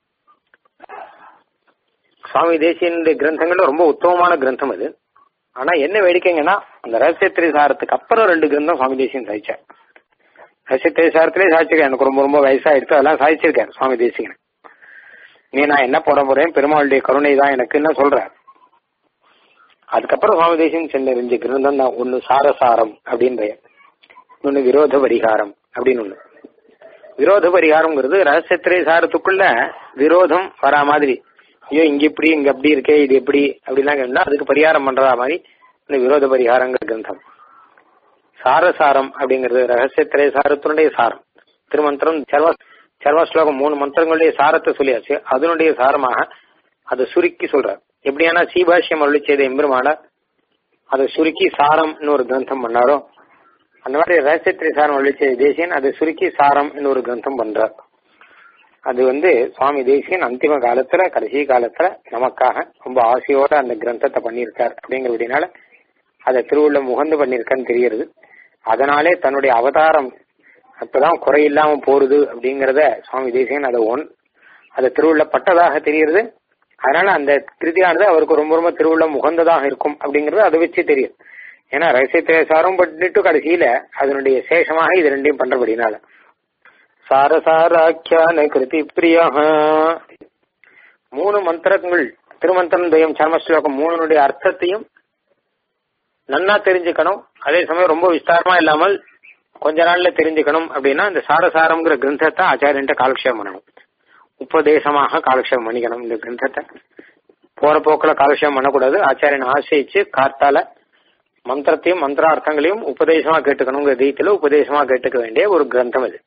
Speaker 1: சுவாமி தேசியனுடைய கிரந்தங்கள் ரொம்ப உத்தமமான கிரந்தம் அது ஆனா என்ன வேடிக்கைங்கன்னா அந்த ரகசியத்திரேசாரத்துக்கு அப்புறம் ரெண்டு கிரந்தம் சுவாமி தேசியன் சாதிச்சார் ரகசியத்திரேசாரத்திலே சாதிச்சிருக்கேன் எனக்கு ரொம்ப ரொம்ப வயசாயிடுச்சு அதெல்லாம் சாதிச்சிருக்காரு சுவாமி தேசிகன் நீ நான் என்ன போட போறேன் பெருமாளுடைய கருணை தான் எனக்குன்னு சொல்ற அதுக்கப்புறம் சுவாமி தேசியம் சென்ற ரெண்டு கிரந்தம் தான் ஒன்னு சாரசாரம் அப்படின்னு பெயர் இன்னொன்னு விரோத பரிகாரம் அப்படின்னு ஒண்ணு விரோத பரிகாரம்ங்கிறது ரகசியத்திரை சாரத்துக்குள்ள விரோதம் வரா மாதிரி ஐயோ இங்க இப்படி இங்க அப்படி இருக்கே இது எப்படி அப்படிலாம் கேட்டா அதுக்கு பரிகாரம் பண்றா மாதிரி இந்த விரோத பரிகாரங்கிற கிரந்தம் சாரசாரம் அப்படிங்கிறது ரகசியத்திரை சாரத்தினுடைய சாரம் திருமந்திரம் சர்வ சர்வ ஸ்லோகம் மூணு மந்திரங்களுடைய சாரத்தை சொல்லியாச்சு அதனுடைய சாரமாக அதை சுருக்கி சொல்றார் எப்படியானா சீபாஷ்யம் அருளி செய்த எம்பெருமான அதை சுருக்கி சாரம்னு ஒரு கிரந்தம் பண்ணாரோ அந்த மாதிரி ரகசியத்திரை சாரம் அருளி செய்த தேசியன் அதை சுருக்கி சாரம் ஒரு கிரந்தம் பண்றார் அது வந்து சுவாமி தேசியன் அந்திம காலத்துல கடைசி காலத்துல நமக்காக ரொம்ப ஆசையோட அந்த கிரந்தத்தை பண்ணியிருக்கார் அப்படிங்கிறபடினால அதை திருவுள்ள முகந்து பண்ணியிருக்கான்னு தெரிகிறது அதனாலே தன்னுடைய அவதாரம் அப்பதான் குறையில்லாம போறது அப்படிங்கறத சுவாமி தேசிகன் அதை ஒன் அதை திருவுள்ள பட்டதாக தெரியுது அதனால அந்த கிருதியானது அவருக்கு ரொம்ப ரொம்ப திருவுள்ள முகந்ததாக இருக்கும் அப்படிங்கறது அதை வச்சு தெரியும் ஏன்னா ரகசியத்திலே சாரம் பண்ணிட்டு கடைசியில அதனுடைய சேஷமாக இது ரெண்டையும் பண்றபடினால சாரசாராக்கியான கிருதி பிரியா மூணு மந்திரங்கள் திருமந்திரம் துவயம் சர்மஸ்லோகம் மூணுனுடைய அர்த்தத்தையும் நன்னா தெரிஞ்சுக்கணும் அதே சமயம் ரொம்ப விஸ்தாரமா இல்லாமல் கொஞ்ச நாள்ல தெரிஞ்சுக்கணும் அப்படின்னா இந்த சாரசாரம்ங்கிற கிரந்தத்தை ஆச்சாரியன்ட்ட காலக்ஷேபம் பண்ணணும் உபதேசமாக காலக்ஷேபம் பண்ணிக்கணும் இந்த கிரந்தத்தை போற போக்குல காலக்ஷேபம் பண்ணக்கூடாது ஆச்சாரியன் ஆசைச்சு காத்தால மந்திரத்தையும் மந்திரார்த்தங்களையும் உபதேசமா கேட்டுக்கணுங்கிற ரீதியில உபதேசமா கேட்டுக்க வேண்டிய ஒரு கிரந்தம் இது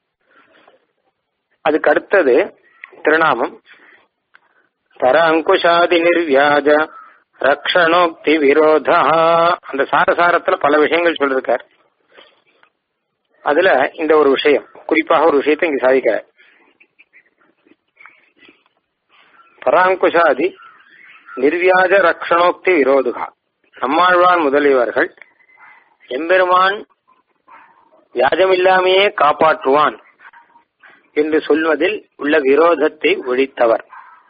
Speaker 1: அதுக்கு அடுத்தது திருநாமம் பர அங்குஷாதி நிர்வியாஜ ரக்ஷணோக்தி விரோதா அந்த சாரசாரத்துல பல விஷயங்கள் சொல்லிருக்கார் அதுல இந்த ஒரு விஷயம் குறிப்பாக ஒரு விஷயத்தை இங்க சாதிக்கிறார் பராங்குஷாதி நிர்வியாஜ ரக்ஷணோக்தி விரோதுகா நம்மாழ்வான் முதலியவர்கள் எம்பெருமான் வியாஜமில்லாமையே காப்பாற்றுவான் என்று சொல்வதில் உள்ள விரோதத்தை ஒழித்தவர்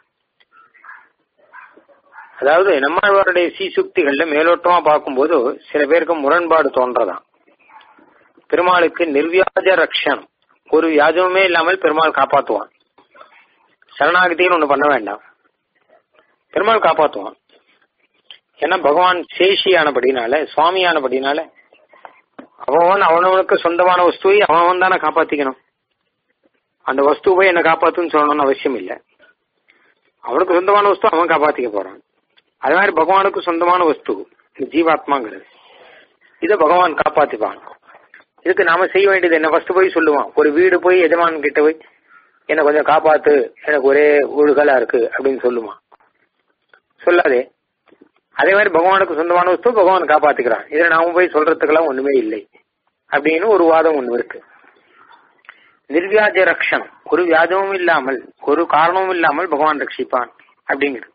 Speaker 1: அதாவது நம்மளுடைய சீசுக்திகள்ல மேலோட்டமா பார்க்கும்போது சில பேருக்கு முரண்பாடு தோன்றதாம் பெருமாளுக்கு நிர்வியாஜ ரக்ஷன் ஒரு வியாஜமுமே இல்லாமல் பெருமாள் காப்பாத்துவான் சரணாகதின்னு ஒண்ணு பண்ண வேண்டாம் பெருமாள் காப்பாத்துவான் ஏன்னா பகவான் சேஷியானபடினால சுவாமியானபடினால அவன் அவனவனுக்கு சொந்தமான வஸ்துவை அவன் தானே காப்பாத்திக்கணும் அந்த வஸ்துவை என்ன காப்பாத்துன்னு சொல்லணும்னு அவசியம் இல்லை அவனுக்கு சொந்தமான வஸ்து அவன் காப்பாத்திக்க போறான் அது மாதிரி பகவானுக்கு சொந்தமான வஸ்து இந்த ஜீவாத்மாங்கிறது இதை பகவான் காப்பாத்திப்பான் இதுக்கு நாம செய்ய வேண்டியது என்ன ஃபர்ஸ்ட் போய் சொல்லுவான் ஒரு வீடு போய் எஜமான் கிட்ட போய் என்ன கொஞ்சம் காப்பாத்து எனக்கு ஒரே ஒழுகலா இருக்கு அப்படின்னு சொல்லுமா சொல்லாதே அதே மாதிரி பகவானுக்கு சொந்தமான வஸ்து பகவான் காப்பாத்திக்கிறான் இதை நாம போய் சொல்றதுக்கெல்லாம் ஒண்ணுமே இல்லை அப்படின்னு ஒரு வாதம் ஒண்ணு இருக்கு நிர்வியாஜ ரக்ஷணம் ஒரு வியாஜமும் இல்லாமல் ஒரு காரணமும் இல்லாமல் பகவான் ரட்சிப்பான் அப்படிங்கிறது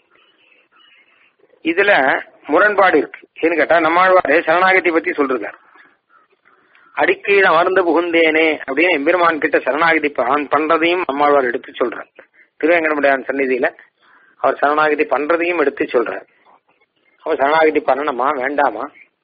Speaker 1: இதுல முரண்பாடு இருக்கு ஏன்னு கேட்டா நம்மாழ்வாரு சரணாகதி பத்தி சொல்றார் அடிக்கீழ அமர்ந்து புகுந்தேனே அப்படின்னு எம்பெருமான் கிட்ட சரணாகதி பண்றதையும் நம்மாழ்வார் எடுத்து சொல்றார் திருவேங்கடமுடையான் சந்நிதியில அவர் சரணாகதி பண்றதையும் எடுத்து சொல்றார் அவர் சரணாகதி பண்ணணுமா வேண்டாமா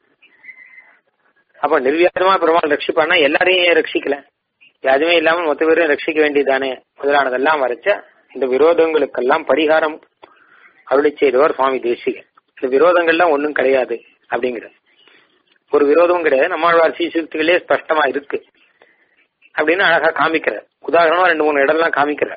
Speaker 1: அப்ப நிர்வியாதமா பெருமாள் ரட்சிப்பானா எல்லாரையும் ஏன் ரட்சிக்கல யாருமே இல்லாமல் மொத்த பேரும் ரட்சிக்க வேண்டியதானே முதலானதெல்லாம் வரைச்ச இந்த விரோதங்களுக்கெல்லாம் பரிகாரம் அருளி செய்தவர் சுவாமி தேசிகர் இந்த விரோதங்கள்லாம் ஒன்றும் கிடையாது அப்படிங்கிற ஒரு விரோதமும் கிடையாது நம்மாழ்வார் சீசுக்திகளே ஸ்பஷ்டமா இருக்கு அப்படின்னு அழகா காமிக்கிறார் உதாரணமா ரெண்டு மூணு இடம்லாம் காமிக்கிறார்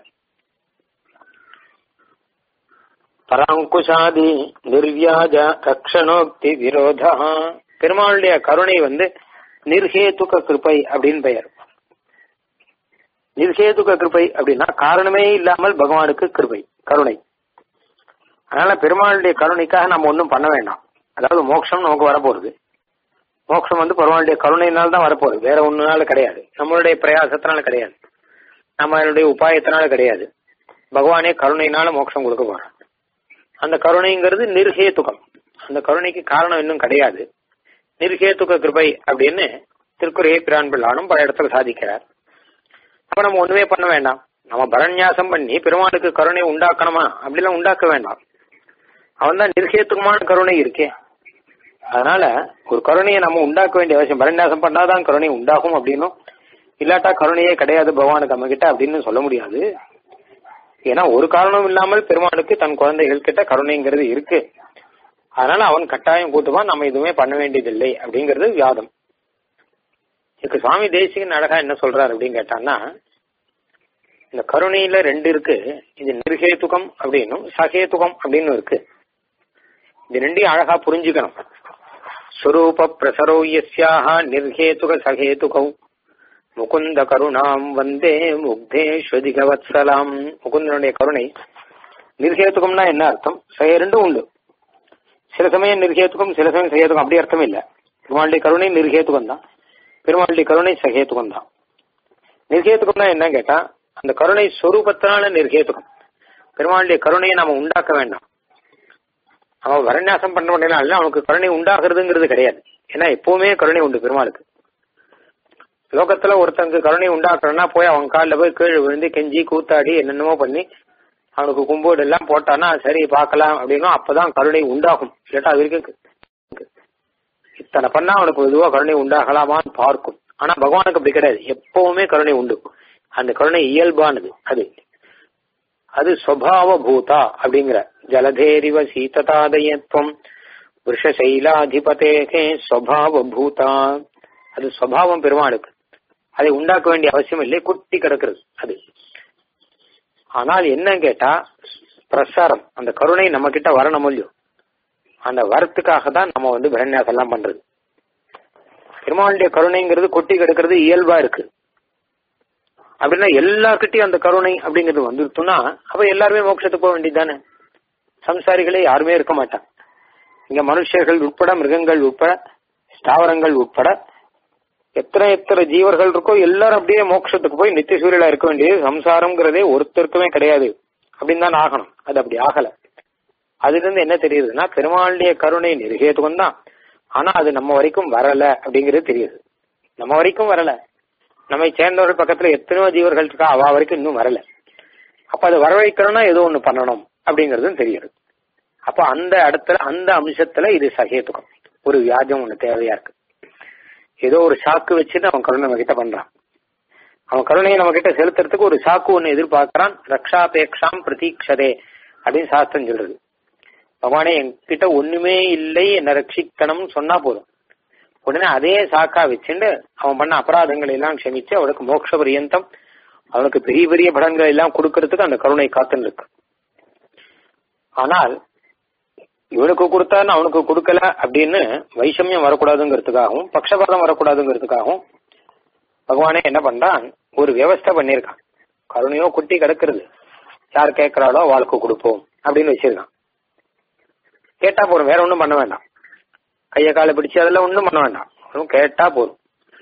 Speaker 1: பராங்குஷாதி நிர்வியாஜ ரக்ஷணோக்தி விரோதா பெருமாளுடைய கருணை வந்து நிர்ஹேதுக கிருப்பை அப்படின்னு பெயர் நிர்ஹேதுக கிருப்பை அப்படின்னா காரணமே இல்லாமல் பகவானுக்கு கிருபை கருணை அதனால பெருமாளுடைய கருணைக்காக நம்ம ஒன்றும் பண்ண வேண்டாம் அதாவது மோட்சம் நமக்கு வரப்போகுது மோட்சம் வந்து பெருமாளுடைய கருணையினால தான் வரப்போகுது வேற ஒன்றுனால கிடையாது நம்மளுடைய பிரயாசத்தினால கிடையாது நம்மளுடைய உபாயத்தினால கிடையாது பகவானே கருணையினால மோட்சம் கொடுக்க போறான் அந்த கருணைங்கிறது நிர்ஹேதுகம் அந்த கருணைக்கு காரணம் இன்னும் கிடையாது நிர்ஹேதுக கிருபை அப்படின்னு திருக்குறையை பிரான் பிள்ளானும் பல இடத்துல சாதிக்கிறார் அப்ப நம்ம ஒண்ணுமே பண்ண வேண்டாம் நம்ம பரநியாசம் பண்ணி பெருமாளுக்கு கருணை உண்டாக்கணுமா அப்படிலாம் உண்டாக்க வேண்டாம் அவன் தான் நிர்ஹேத்துகமான கருணை இருக்கே அதனால ஒரு கருணையை நம்ம உண்டாக்க வேண்டிய அவசியம் பரநியாசம் பண்ணாதான் கருணை உண்டாகும் அப்படின்னும் இல்லாட்டா கருணையே கிடையாது பகவானுக்கு நம்ம கிட்ட அப்படின்னு சொல்ல முடியாது ஏன்னா ஒரு காரணம் இல்லாமல் பெருமாளுக்கு தன் குழந்தைகள் கிட்ட கருணைங்கிறது இருக்கு அதனால அவன் கட்டாயம் கூட்டுவான் நம்ம எதுவுமே பண்ண வேண்டியதில்லை அப்படிங்கிறது வியாதம் இதுக்கு சுவாமி தேசிகன் அழகா என்ன சொல்றாரு அப்படின்னு கேட்டான்னா இந்த கருணையில ரெண்டு இருக்கு இது நிர்ஹேதுகம் அப்படின்னும் சகேதுகம் அப்படின்னு இருக்கு இது ரெண்டையும் அழகா புரிஞ்சுக்கணும் ஸ்வரூப பிரசரோ யஸ்யாக நிர்ஹேதுக சகேதுகௌ முகுந்த கருணாம் வந்தே முக்தேஸ்வதிகவத்சலாம் முகுந்தனுடைய கருணை நிர்ஹேதுகம்னா என்ன அர்த்தம் ரெண்டும் உண்டு சில சமயம் நிர்ஹேதுகம் சில சமயம் சகேதுகம் அப்படி அர்த்தம் இல்ல பெருமாளுடைய கருணை நிர்ஹேதுகம் தான் பெருமாளுடைய கருணை சகேதுகம் தான் நிர்ஹேதுகம்னா என்ன கேட்டா அந்த கருணை ஸ்வரூபத்தினால நிர்ஹேதுகம் பெருமாளுடைய கருணையை நாம உண்டாக்க வேண்டாம் அவன் வரநியாசம் பண்ண முடியல அவனுக்கு கருணை உண்டாகிறதுங்கிறது கிடையாது ஏன்னா எப்பவுமே கருணை உண்டு பெருமாளுக்கு லோகத்துல ஒருத்தனுக்கு கருணை உண்டாக்குறன்னா போய் அவன் காலில் போய் கீழே விழுந்து கெஞ்சி கூத்தாடி என்னென்னமோ பண்ணி அவனுக்கு கும்போடு எல்லாம் போட்டானா சரி பார்க்கலாம் அப்படின்னா அப்பதான் கருணை உண்டாகும் இல்லாட்டா அது வரைக்கும் இத்தனை பண்ணா அவனுக்கு பொதுவா கருணை உண்டாகலாமான்னு பார்க்கும் ஆனா பகவானுக்கு அப்படி கிடையாது எப்பவுமே கருணை உண்டு அந்த கருணை இயல்பானது அது அது ஸ்வபாவ பூதா அப்படிங்கிற ஜலதேரிவ சீததாதயத்வம் விஷசைலாதிபதேகே ஸ்வபாவ பூதா அது ஸ்வபாவம் பெருமாளுக்கு அதை உண்டாக்க வேண்டிய அவசியம் இல்லை குட்டி கிடக்கிறது அது ஆனால் என்ன கேட்டா பிரசாரம் அந்த கருணை நம்ம கிட்ட வரணும் இல்லையோ அந்த வரத்துக்காக தான் நம்ம வந்து பிரன்யாசம் எல்லாம் பண்றது பெருமாளுடைய கருணைங்கிறது கொட்டி கிடக்கிறது இயல்பா இருக்கு அப்படின்னா எல்லார்கிட்டயும் அந்த கருணை அப்படிங்கிறது வந்துருச்சுன்னா அப்ப எல்லாருமே மோட்சத்துக்கு போக வேண்டியது தானே சம்சாரிகளே யாருமே இருக்க மாட்டாங்க இங்க மனுஷர்கள் உட்பட மிருகங்கள் உட்பட ஸ்தாவரங்கள் உட்பட எத்தனை எத்தனை ஜீவர்கள் இருக்கோ எல்லாரும் அப்படியே மோட்சத்துக்கு போய் நித்திய சூரியலா இருக்க வேண்டியது சம்சாரம்ங்கிறதே ஒருத்தருக்குமே கிடையாது அப்படின்னு தான் ஆகணும் அது அப்படி ஆகல அதுல இருந்து என்ன தெரியுதுன்னா பெருமாளுடைய கருணை நிருகேத்துக்கும் தான் ஆனா அது நம்ம வரைக்கும் வரல அப்படிங்கிறது தெரியுது நம்ம வரைக்கும் வரல நம்மை சேர்ந்தவர்கள் பக்கத்துல எத்தனையோ ஜீவர்கள் இருக்கா அவ வரைக்கும் இன்னும் வரல அப்ப அது வரவழைக்கணும்னா ஏதோ ஒண்ணு பண்ணணும் அப்படிங்கறதும் தெரியுது அப்ப அந்த இடத்துல அந்த அம்சத்துல இது சகேத்துக்கும் ஒரு வியாஜம் ஒண்ணு தேவையா இருக்கு ஏதோ ஒரு சாக்கு வச்சுட்டு அவன் கருணை நம்ம கிட்ட பண்றான் அவன் கருணையை நம்ம கிட்ட செலுத்துறதுக்கு ஒரு சாக்கு ஒண்ணு எதிர்பார்க்கறான் ரக்ஷாபேக்ஷாம் பிரதீக்ஷதே அப்படின்னு சாஸ்திரம் சொல்றது பகவானே என்கிட்ட ஒண்ணுமே இல்லை என்ன ரட்சிக்கணும்னு சொன்னா போதும் உடனே அதே சாக்கா வச்சுட்டு அவன் பண்ண அபராதங்களை எல்லாம் க்ஷமிச்சு அவனுக்கு மோட்ச பரியந்தம் அவனுக்கு பெரிய பெரிய பலன்களை எல்லாம் கொடுக்கறதுக்கு அந்த கருணை காத்துன்னு இருக்கு ஆனால் இவனுக்கு கொடுத்தான்னு அவனுக்கு கொடுக்கல அப்படின்னு வைஷமியம் வரக்கூடாதுங்கிறதுக்காகவும் பக்ஷபாதம் வரக்கூடாதுங்கிறதுக்காகவும் பகவானே என்ன பண்றான் ஒரு வியவஸ்தை பண்ணியிருக்கான் கருணையோ குட்டி கிடக்கிறது யார் கேட்கிறாளோ அவளுக்கு கொடுப்போம் அப்படின்னு வச்சிருக்கான் கேட்டா போதும் வேற ஒண்ணும் பண்ண வேண்டாம் கைய காலை பிடிச்சு அதெல்லாம் ஒண்ணும் பண்ண வேண்டாம் வெறும் கேட்டா போதும்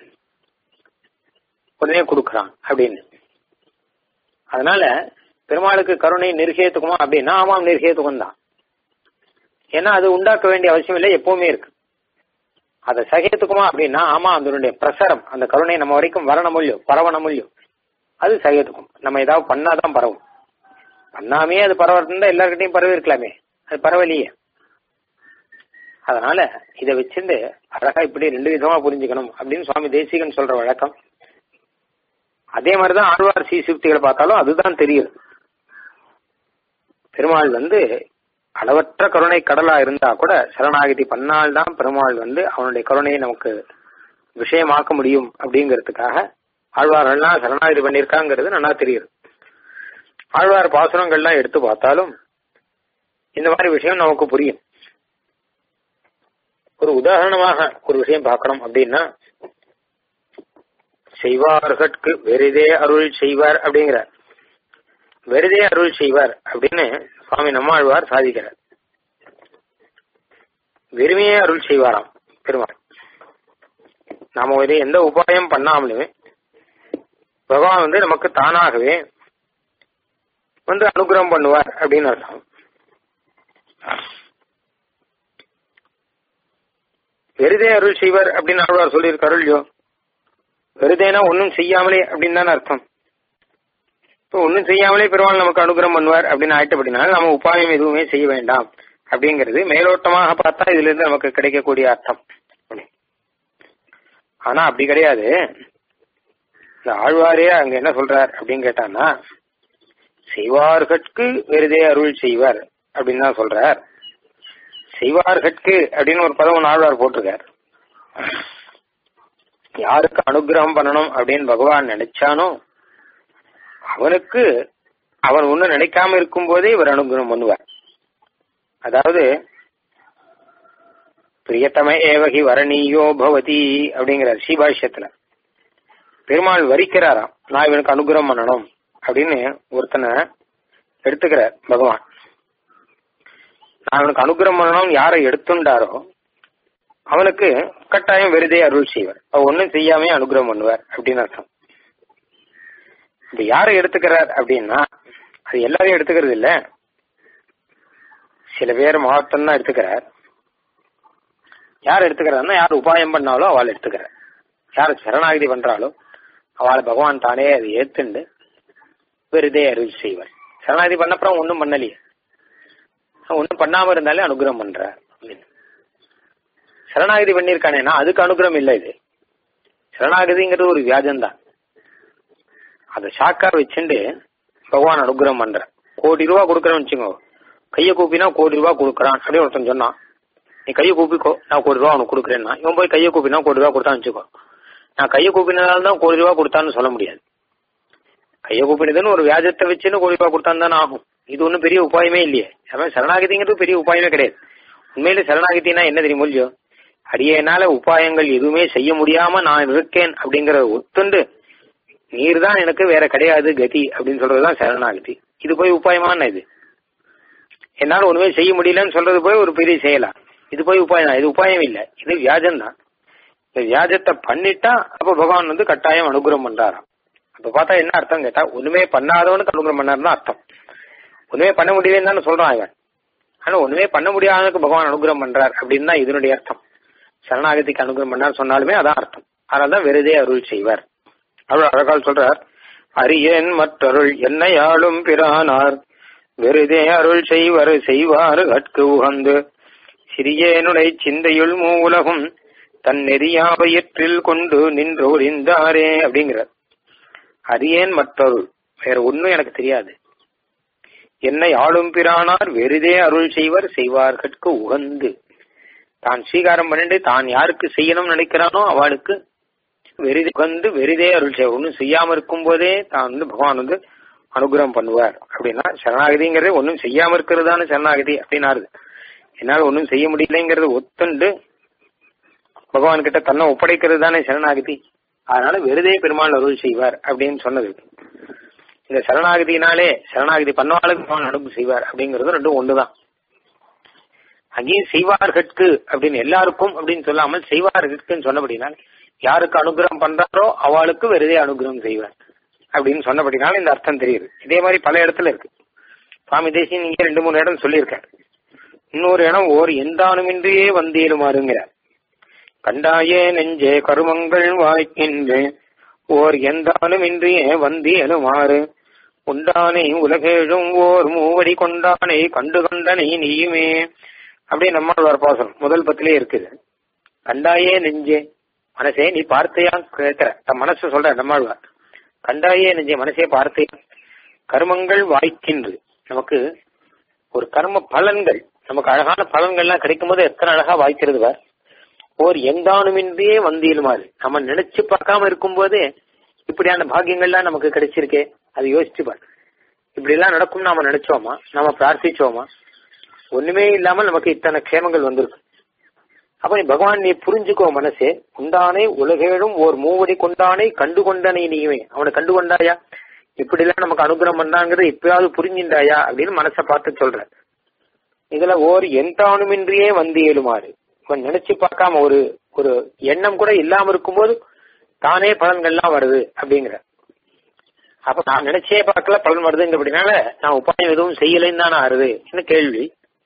Speaker 1: உடனே கொடுக்கறான் அப்படின்னு அதனால பெருமாளுக்கு கருணை நிர்கேத்துக்குமா அப்படின்னா ஆமாம் நிர்கேத்துக்கும் தான் ஏன்னா அது உண்டாக்க வேண்டிய அவசியம் இல்லை எப்பவுமே இருக்கு அதை சகேத்துக்குமா அப்படின்னா ஆமா அதனுடைய பிரசாரம் அந்த கருணை நம்ம வரைக்கும் வரணும் இல்லையோ பரவணும் இல்லையோ அது சகேத்துக்கும் நம்ம ஏதாவது பண்ணாதான் பரவும் பண்ணாமே அது பரவறதுன்னு எல்லாருக்கிட்டையும் பரவி இருக்கலாமே அது பரவலையே அதனால இதை வச்சிருந்து அழகா இப்படி ரெண்டு விதமா புரிஞ்சுக்கணும் அப்படின்னு சுவாமி தேசிகன் சொல்ற வழக்கம் அதே மாதிரிதான் ஆழ்வார் சீசுக்திகளை பார்த்தாலும் அதுதான் தெரியுது பெருமாள் வந்து அளவற்ற கருணை கடலா இருந்தா கூட சரணாகதி பண்ணால்தான் பெருமாள் வந்து அவனுடைய கருணையை நமக்கு விஷயமாக்க முடியும் அப்படிங்கிறதுக்காக ஆழ்வார்கள்லாம் சரணாகதி பண்ணியிருக்காங்கிறது நல்லா தெரியுது ஆழ்வார் பாசுரங்கள்லாம் எடுத்து பார்த்தாலும் இந்த மாதிரி விஷயம் நமக்கு புரியும் ஒரு உதாரணமாக ஒரு விஷயம் பார்க்கணும் அப்படின்னா செய்வார்கட்கு வெறுதே அருள் செய்வார் அப்படிங்கிற வெறுதே அருள் செய்வார் அப்படின்னு சுவாமி நம்மாழ்வார் சாதிக்கிறார் வெறுமையே அருள் செய்வாராம் பெருமாள் நாம ஒரு எந்த உபாயம் பண்ணாமலுமே பகவான் வந்து நமக்கு தானாகவே வந்து அனுகிரகம் பண்ணுவார் அப்படின்னு அர்த்தம் வெறுதே அருள் செய்வார் அப்படின்னு ஆழ்வார் சொல்லியிருக்காரு இல்லையோ வெறுதேனா ஒன்னும் செய்யாமலே அப்படின்னு தானே அர்த்தம் இப்போ ஒன்னும் செய்யாமலே பெருமாள் நமக்கு அனுகிரகம் பண்ணுவார் அப்படின்னு ஆயிட்டபடினால நம்ம உபாயம் எதுவுமே செய்ய வேண்டாம் அப்படிங்கிறது மேலோட்டமாக பார்த்தா இதுல இருந்து நமக்கு கிடைக்கக்கூடிய அர்த்தம் ஆனா அப்படி கிடையாது இந்த ஆழ்வாரே அங்க என்ன சொல்றார் அப்படின்னு கேட்டான்னா செய்வார்கட்கு வெறுதே அருள் செய்வார் அப்படின்னு தான் சொல்றார் செய்வார்கட்கு அப்படின்னு ஒரு பதம் ஒன்று ஆழ்வார் போட்டிருக்கார் யாருக்கு அனுகிரகம் பண்ணணும் அப்படின்னு பகவான் நினைச்சானோ அவனுக்கு அவன் ஒன்னும் நினைக்காம இருக்கும் போதே இவர் அனுகிரகம் பண்ணுவார் அதாவது பிரியத்தம ஏவகி வரணீயோ பவதி அப்படிங்கிறார் ஸ்ரீபாஷ்யத்துல பெருமாள் வரிக்கிறாராம் நான் இவனுக்கு அனுகிரகம் பண்ணணும் அப்படின்னு ஒருத்தனை எடுத்துக்கிறார் பகவான் நான் அவனுக்கு அனுகிரகம் பண்ணணும் யாரை எடுத்துண்டாரோ அவனுக்கு கட்டாயம் வெறுதே அருள் செய்வார் அவர் ஒன்னும் செய்யாமே அனுகிரகம் பண்ணுவார் அப்படின்னு அர்த்தம் இப்ப யாரை எடுத்துக்கிறார் அப்படின்னா அது எல்லாரையும் எடுத்துக்கிறது இல்ல சில பேர் மகத்தம் தான் எடுத்துக்கிறார் யார் எடுத்துக்கிறாருன்னா யார் உபாயம் பண்ணாலோ அவள் எடுத்துக்கிறார் யார் சரணாகதி பண்றாலோ அவளை பகவான் தானே அதை ஏத்துண்டு வெறுதே அருள் செய்வார் சரணாகதி பண்ணப்புறம் ஒன்றும் பண்ணலையே ஒன்றும் பண்ணாம இருந்தாலே அனுகிரகம் பண்றார் அப்படின்னு சரணாகதி பண்ணியிருக்கானேனா அதுக்கு அனுகிரகம் இல்லை இது சரணாகதிங்கிறது ஒரு வியாஜம் தான் அதை ஷாக்கா வச்சுட்டு பகவான் அனுகிரகம் பண்ற கோடி ரூபா கொடுக்குறேன்னு வச்சுக்கோ கையை கூப்பினா கோடி ரூபா கொடுக்குறான் அப்படின்னு ஒருத்தன் சொன்னான் நீ கையை கூப்பிக்கோ நான் கோடி ரூபா உனக்கு கொடுக்குறேன்னா இவன் போய் கையை கூப்பினா கோடி ரூபா கொடுத்தான்னு வச்சுக்கோ நான் கையை கூப்பினால தான் கோடி ரூபா கொடுத்தான்னு சொல்ல முடியாது கையை கூப்பினதுன்னு ஒரு வியாஜத்தை வச்சுன்னு கோடி ரூபா கொடுத்தான்னு தானே ஆகும் இது ஒன்றும் பெரிய உபாயமே இல்லையே அவன் சரணாகதிங்கிறது பெரிய உபாயமே கிடையாது உண்மையில சரணாகதினா என்ன தெரியுமோ இல்லையோ அடியனால உபாயங்கள் எதுவுமே செய்ய முடியாம நான் இருக்கேன் அப்படிங்கறத ஒத்துண்டு நீர் தான் எனக்கு வேற கிடையாது கதி அப்படின்னு சொல்றதுதான் சரணாகதி இது போய் உபாயமான இது என்னால ஒண்ணுமே செய்ய முடியலன்னு சொல்றது போய் ஒரு பெரிய செயலா இது போய் உபாயம் தான் இது உபாயம் இல்ல இது வியாஜம் தான் இந்த வியாஜத்தை பண்ணிட்டா அப்ப பகவான் வந்து கட்டாயம் அனுகிரகம் பண்றாராம் அப்ப பார்த்தா என்ன அர்த்தம் கேட்டா ஒண்ணுமே பண்ணாதவனுக்கு அனுகிரகம் பண்ணாருன்னு அர்த்தம் ஒண்ணுமே பண்ண முடியலன்னு தானே சொல்றான் இவன் ஆனா ஒண்ணுமே பண்ண முடியாதவனுக்கு பகவான் அனுகிரகம் பண்றார் அப்படின்னு தான் இதனுடைய அர்த்தம் சரணாகதிக்கு அனுகிரகம் பண்ணார் சொன்னாலுமே அதான் அர்த்தம் அதனாலதான் வெறுதே அருள் செய்வார் அவர் அழகால் சொல்றார் அரியேன் மற்றருள் என்னையாளும் பிரானார் வெறுதே அருள் செய்வர் செய்வாறு கட்கு உகந்து சிறியேனுடை சிந்தையுள் மூலகும் தன் நெறியாவையற்றில் கொண்டு நின்று ஒளிந்தாரே அப்படிங்கிறார் அரியேன் மற்றருள் வேற ஒன்னும் எனக்கு தெரியாது என்னை ஆளும் பிரானார் வெறுதே அருள் செய்வர் செய்வார்கட்கு உகந்து தான் ஸ்வீகாரம் பண்ணிட்டு தான் யாருக்கு செய்யணும்னு நினைக்கிறானோ அவளுக்கு வெறிதே உகந்து வெறிதே அருள் செய்வார் ஒன்னும் செய்யாம இருக்கும் போதே தான் வந்து பகவான் வந்து அனுகிரகம் பண்ணுவார் அப்படின்னா சரணாகதிங்கிறது ஒன்னும் செய்யாம இருக்கிறதான சரணாகதி அப்படின்னாரு என்னால் ஒன்னும் செய்ய முடியலைங்கிறது ஒத்துண்டு பகவான் கிட்ட தன்னை ஒப்படைக்கிறது தானே சரணாகதி அதனால வெறுதே பெருமாள் அருள் செய்வார் அப்படின்னு சொன்னது இந்த சரணாகதினாலே சரணாகதி பண்ணவாளுக்கு பகவான் அனுப்பு செய்வார் அப்படிங்கிறது ரெண்டும் ஒண்ணுதான் அங்கேயும் செய்வார்கட்கு அப்படின்னு எல்லாருக்கும் அப்படின்னு சொல்லாமல் செய்வார்கட்குன்னு சொன்னபடினால் யாருக்கு அனுகிரகம் பண்றாரோ அவளுக்கு வெறுதே அனுகிரகம் செய்வார் அப்படின்னு சொன்னபடினால இந்த அர்த்தம் தெரியுது இதே மாதிரி பல இடத்துல இருக்கு சுவாமி தேசியன் இங்க ரெண்டு மூணு இடம் சொல்லியிருக்காரு இன்னொரு இடம் ஓர் எந்தானுமின்றியே வந்தேலுமாறுங்கிறார் கண்டாயே நெஞ்சே கருமங்கள் வாய்க்கின்றேன் ஓர் எந்தானுமின்றியே வந்தேலுமாறு உண்டானை உலகேழும் ஓர் மூவடி கொண்டானை கண்டு கண்டனை நீயுமே அப்படியே நம்மாழ்வார் பாசனம் முதல் பத்திலே இருக்குது கண்டாயே நெஞ்சே மனசே நீ பார்த்தையா கேட்கிற தன் மனசு சொல்ற நம்மாழ்வார் கண்டாயே நெஞ்சே மனசே பார்த்தையா கர்மங்கள் வாய்க்கின்று நமக்கு ஒரு கர்ம பலன்கள் நமக்கு அழகான பலன்கள்லாம் கிடைக்கும் போது எத்தனை அழகா வாய்க்கிறது பார் ஓர் எந்தானுமின்றியே வந்தியலுமாறு நம்ம நினைச்சு பார்க்காம இருக்கும் போதே இப்படியான பாக்கியங்கள்லாம் நமக்கு கிடைச்சிருக்கே அது யோசிச்சு பார் இப்படி எல்லாம் நடக்கும் நாம நினைச்சோமா நாம பிரார்த்திச்சோமா ஒண்ணுமே இல்லாமல் நமக்கு இத்தனை க்ஷேமங்கள் வந்திருக்கு அப்ப நீ பகவான் நீ புரிஞ்சுக்கோ மனசே உண்டானே உலகேழும் ஓர் மூவடி கொண்டானே கண்டு கொண்டானே நீயுமே அவனை கண்டு கொண்டாயா இப்படி எல்லாம் நமக்கு அனுகிரகம் பண்ணாங்கிறத இப்பயாவது புரிஞ்சின்றாயா அப்படின்னு மனசை பார்த்து சொல்ற இதுல ஓர் எந்தானுமின்றியே வந்து ஏழுமாறு இவன் நினைச்சு பார்க்காம ஒரு ஒரு எண்ணம் கூட இல்லாம இருக்கும்போது தானே பலன்கள்லாம் வருது அப்படிங்கிற அப்ப நான் நினைச்சே பார்க்கல பலன் வருதுங்க அப்படின்னால நான் உபாயம் எதுவும் செய்யலைன்னு தானே ஆறுது என்ன கேள்வி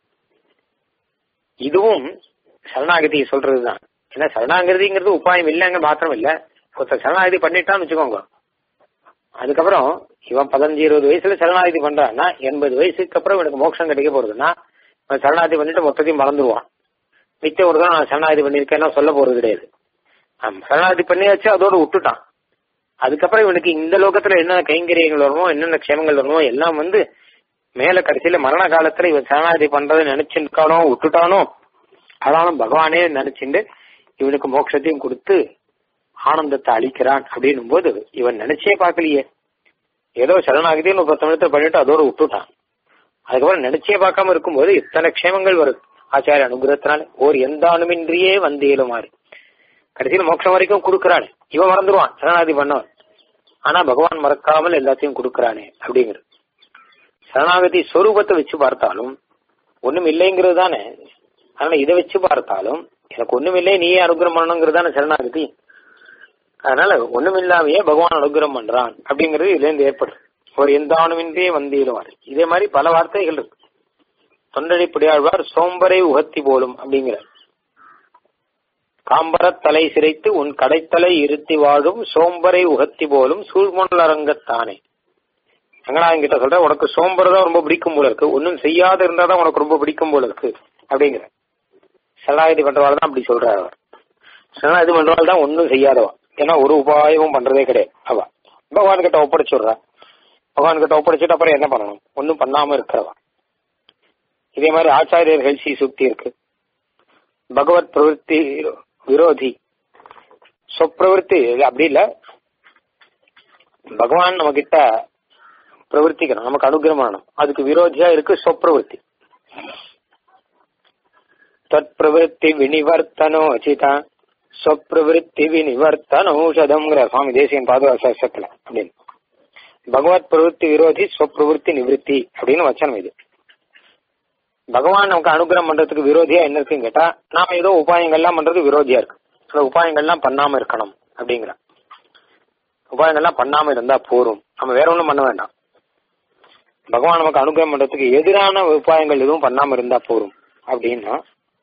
Speaker 1: இதுவும் சரணாகதி சொல்றதுதான் ஏன்னா சரணாகதிங்கிறது உபாயம் இல்லைங்க மாத்திரம் இல்ல ஒருத்தர் சரணாகதி பண்ணிட்டான்னு வச்சுக்கோங்க அதுக்கப்புறம் இவன் பதினஞ்சு இருபது வயசுல சரணாகதி பண்றான்னா எண்பது வயசுக்கு அப்புறம் இவனுக்கு மோட்சம் கிடைக்க போறதுன்னா இவன் சரணாகதி பண்ணிட்டு மொத்தத்தையும் மறந்துடுவான் மிச்ச ஒரு தான் நான் சரணாகதி பண்ணிருக்கேன்னா சொல்ல போறது கிடையாது ஆமா சரணாகதி பண்ணியாச்சு அதோட விட்டுட்டான் அதுக்கப்புறம் இவனுக்கு இந்த லோகத்துல என்னென்ன கைங்கரியங்கள் வருமோ என்னென்ன க்ஷேமங்கள் வருமோ எல்லாம் வந்து மேல கடைசியில மரண காலத்துல இவன் சரணாகதி பண்றதை நினைச்சிருக்கானோ விட்டுட்டானோ ஆனாலும் பகவானே நினைச்சுட்டு இவனுக்கு மோட்சத்தையும் கொடுத்து ஆனந்தத்தை அளிக்கிறான் அப்படின்னும் போது இவன் நினைச்சே பார்க்கலையே ஏதோ சரணாகதின்னு ஒரு பத்து நிமிடத்தை பண்ணிட்டு அதோட விட்டுட்டான் அதுக்கப்புறம் நினைச்சே பார்க்காம இருக்கும்போது இத்தனை க்ஷேமங்கள் வருது ஆச்சாரிய அனுகிரகத்தினால ஓர் எந்த அணுமின்றியே வந்து இயலுமாறு கடைசியில் மோட்சம் வரைக்கும் கொடுக்கறானே இவன் மறந்துடுவான் சரணாகதி பண்ணவன் ஆனா பகவான் மறக்காமல் எல்லாத்தையும் கொடுக்கறானே அப்படிங்கிறது சரணாகதி ஸ்வரூபத்தை வச்சு பார்த்தாலும் ஒண்ணும் இல்லைங்கிறது தானே அதனால இதை வச்சு பார்த்தாலும் எனக்கு ஒண்ணும் இல்லை நீயே அனுகிரகம் பண்ணணுங்கிறது தானே சரணாகதி அதனால ஒண்ணுமில்லாமையே பகவான் அனுகிரகம் பண்றான் அப்படிங்கிறது இதுல இருந்து ஏற்படுது ஒரு எந்த ஆணுமின்றியே வந்தீருவார் இதே மாதிரி பல வார்த்தைகள் இருக்கு தொண்டடிப்படியாழ்வார் சோம்பரை உகத்தி போலும் அப்படிங்கிறார் காம்பரத் தலை சிரைத்து உன் கடைத்தலை இருத்தி வாழும் சோம்பரை உகத்தி போலும் சூழ்மணல் அரங்கத்தானே ரங்கநாதன் கிட்ட சொல்ற உனக்கு சோம்பர் தான் ரொம்ப பிடிக்கும் போல இருக்கு ஒன்னும் செய்யாத இருந்தா தான் உனக்கு ரொம்ப பிடிக்கும் போல இருக்கு அப்படிங்கிற சரணாகதி பண்றவாள் தான் அப்படி சொல்றாரு அவர் சரணாகதி பண்றவாள் தான் ஒன்னும் செய்யாதவா ஏன்னா ஒரு உபாயமும் பண்றதே கிடையாது அவ பகவான் கிட்ட ஒப்படைச்சுடுறா பகவான் கிட்ட ஒப்படைச்சிட்டு அப்புறம் என்ன பண்ணணும் ஒன்னும் பண்ணாம இருக்கிறவா இதே மாதிரி ஆச்சாரியர்கள் சி சுக்தி இருக்கு பகவத் பிரவருத்தி விரோதி சொப்பிரவருத்தி இது அப்படி இல்ல பகவான் நம்ம கிட்ட பிரவர்த்திக்கணும் நமக்கு அனுகிரகம் பண்ணணும் அதுக்கு விரோதியா இருக்கு சொப்பிரவருத்தி தத் பிரவருத்தி வினிவர்த்தனோச்சிதா சொப்பிரவருத்தி வினிவர்த்தனௌஷதம்ங்கிற சுவாமி தேசியன் பாதுகாசத்துல அப்படின்னு பகவத் பிரவருத்தி விரோதி சொப்பிரவருத்தி நிவர்த்தி அப்படின்னு வச்சனம் இது பகவான் நமக்கு அனுகிரகம் பண்றதுக்கு விரோதியா என்ன இருக்குன்னு கேட்டா நாம ஏதோ உபாயங்கள்லாம் பண்றது விரோதியா இருக்கு அந்த உபாயங்கள்லாம் பண்ணாம இருக்கணும் அப்படிங்கிற உபாயங்கள்லாம் பண்ணாம இருந்தா போரும் நம்ம வேற ஒண்ணும் பண்ண வேண்டாம் பகவான் நமக்கு அனுகிரகம் பண்றதுக்கு எதிரான உபாயங்கள் எதுவும் பண்ணாம இருந்தா போரும் அப்படின்னா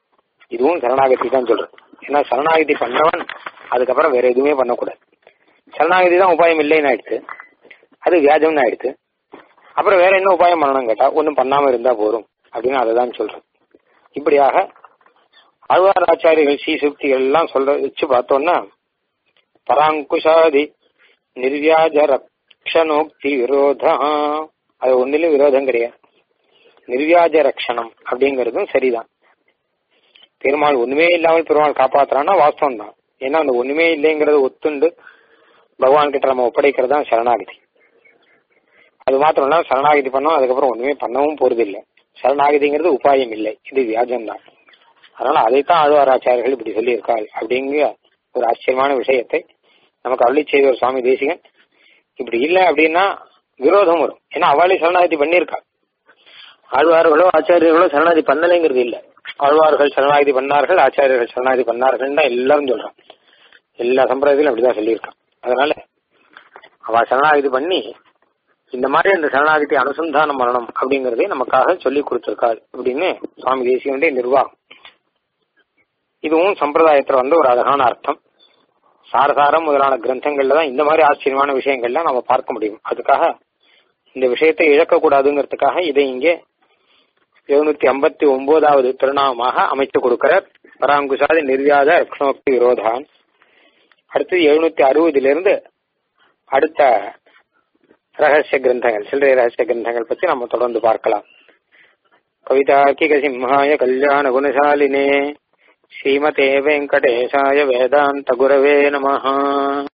Speaker 1: இதுவும் சரணாகதி தான் சொல்றது ஏன்னா சரணாகதி பண்ணவன் அதுக்கப்புறம் வேற எதுவுமே பண்ணக்கூடாது சரணாகதி தான் உபாயம் இல்லைன்னு ஆயிடுச்சு அது வியாஜம்னு ஆயிடுச்சு அப்புறம் வேற என்ன உபாயம் பண்ணணும் கேட்டா ஒன்றும் பண்ணாம இருந்தா போதும் அப்படின்னு அதை தான் சொல்றேன் இப்படியாக ஆழ்வார் ஆச்சாரியர்கள் ஸ்ரீசுக்திகள் எல்லாம் சொல்ற வச்சு பார்த்தோம்னா பராங்குஷாதி நிர்வியாஜ ரக்ஷணோக்தி விரோத அது ஒன்னிலும் விரோதம் கிடையாது நிர்வியாஜ ரக்ஷணம் அப்படிங்கறதும் சரிதான் பெருமாள் ஒண்ணுமே இல்லாமல் பெருமாள் காப்பாத்துறான்னா வாஸ்தவம் தான் ஏன்னா அந்த ஒண்ணுமே இல்லைங்கிறத ஒத்துண்டு பகவான் கிட்ட நம்ம ஒப்படைக்கிறது தான் சரணாகதி அது மாத்திரம் இல்ல சரணாகதி பண்ணோம் அதுக்கப்புறம் ஒண்ணுமே பண்ணவும் போறது இல்லை சரணாகதிங்கிறது உபாயம் இல்லை இது வியாஜம் தான் அதனால அதைத்தான் ஆழ்வாராச்சாரியர்கள் இப்படி சொல்லியிருக்காள் அப்படிங்கிற ஒரு ஆச்சரியமான விஷயத்தை நமக்கு அருளி செய்த ஒரு சுவாமி தேசிகன் இப்படி இல்லை அப்படின்னா விரோதம் வரும் ஏன்னா அவளே சரணாகதி பண்ணியிருக்கா ஆழ்வார்களோ ஆச்சாரியர்களோ சரணாகதி பண்ணலைங்கிறது இல்லை ஆழ்வார்கள் சரணாகதி பண்ணார்கள் ஆச்சாரியர்கள் சரணாகதி பண்ணார்கள் தான் எல்லாரும் சொல்றான் எல்லா சம்பிரதாயத்திலும் அப்படிதான் சொல்லியிருக்கான் அதனால அவ சரணாகதி பண்ணி இந்த மாதிரி அந்த சரணாகதி அனுசந்தானம் பண்ணணும் அப்படிங்கறதே நமக்காக சொல்லி கொடுத்திருக்காள் அப்படின்னு சுவாமி தேசியனுடைய நிர்வாகம் இதுவும் சம்பிரதாயத்துல வந்து ஒரு அழகான அர்த்தம் சாரசாரம் முதலான கிரந்தங்கள்ல தான் இந்த மாதிரி ஆச்சரியமான விஷயங்கள்லாம் நம்ம பார்க்க முடியும் அதுக்காக இந்த விஷயத்தை இழக்கக்கூடாதுங்கிறதுக்காக இதை இங்கே எழுநூத்தி ஐம்பத்தி ஒன்பதாவது திருநாமமாக அமைத்து கொடுக்கிற பராங்குசாதி நிர்வியாத ரக்ஷணோக்தி விரோதான் அடுத்து எழுநூத்தி அறுபதுல இருந்து அடுத்த ரகசிய கிரந்தங்கள் சில்லறை ரகசிய கிரந்தங்கள் பத்தி நம்ம தொடர்ந்து பார்க்கலாம் கவிதாக்கிக சிம்ஹாய கல்யாண குணசாலினே ஸ்ரீமதே வெங்கடேசாய வேதாந்த குரவே நமஹ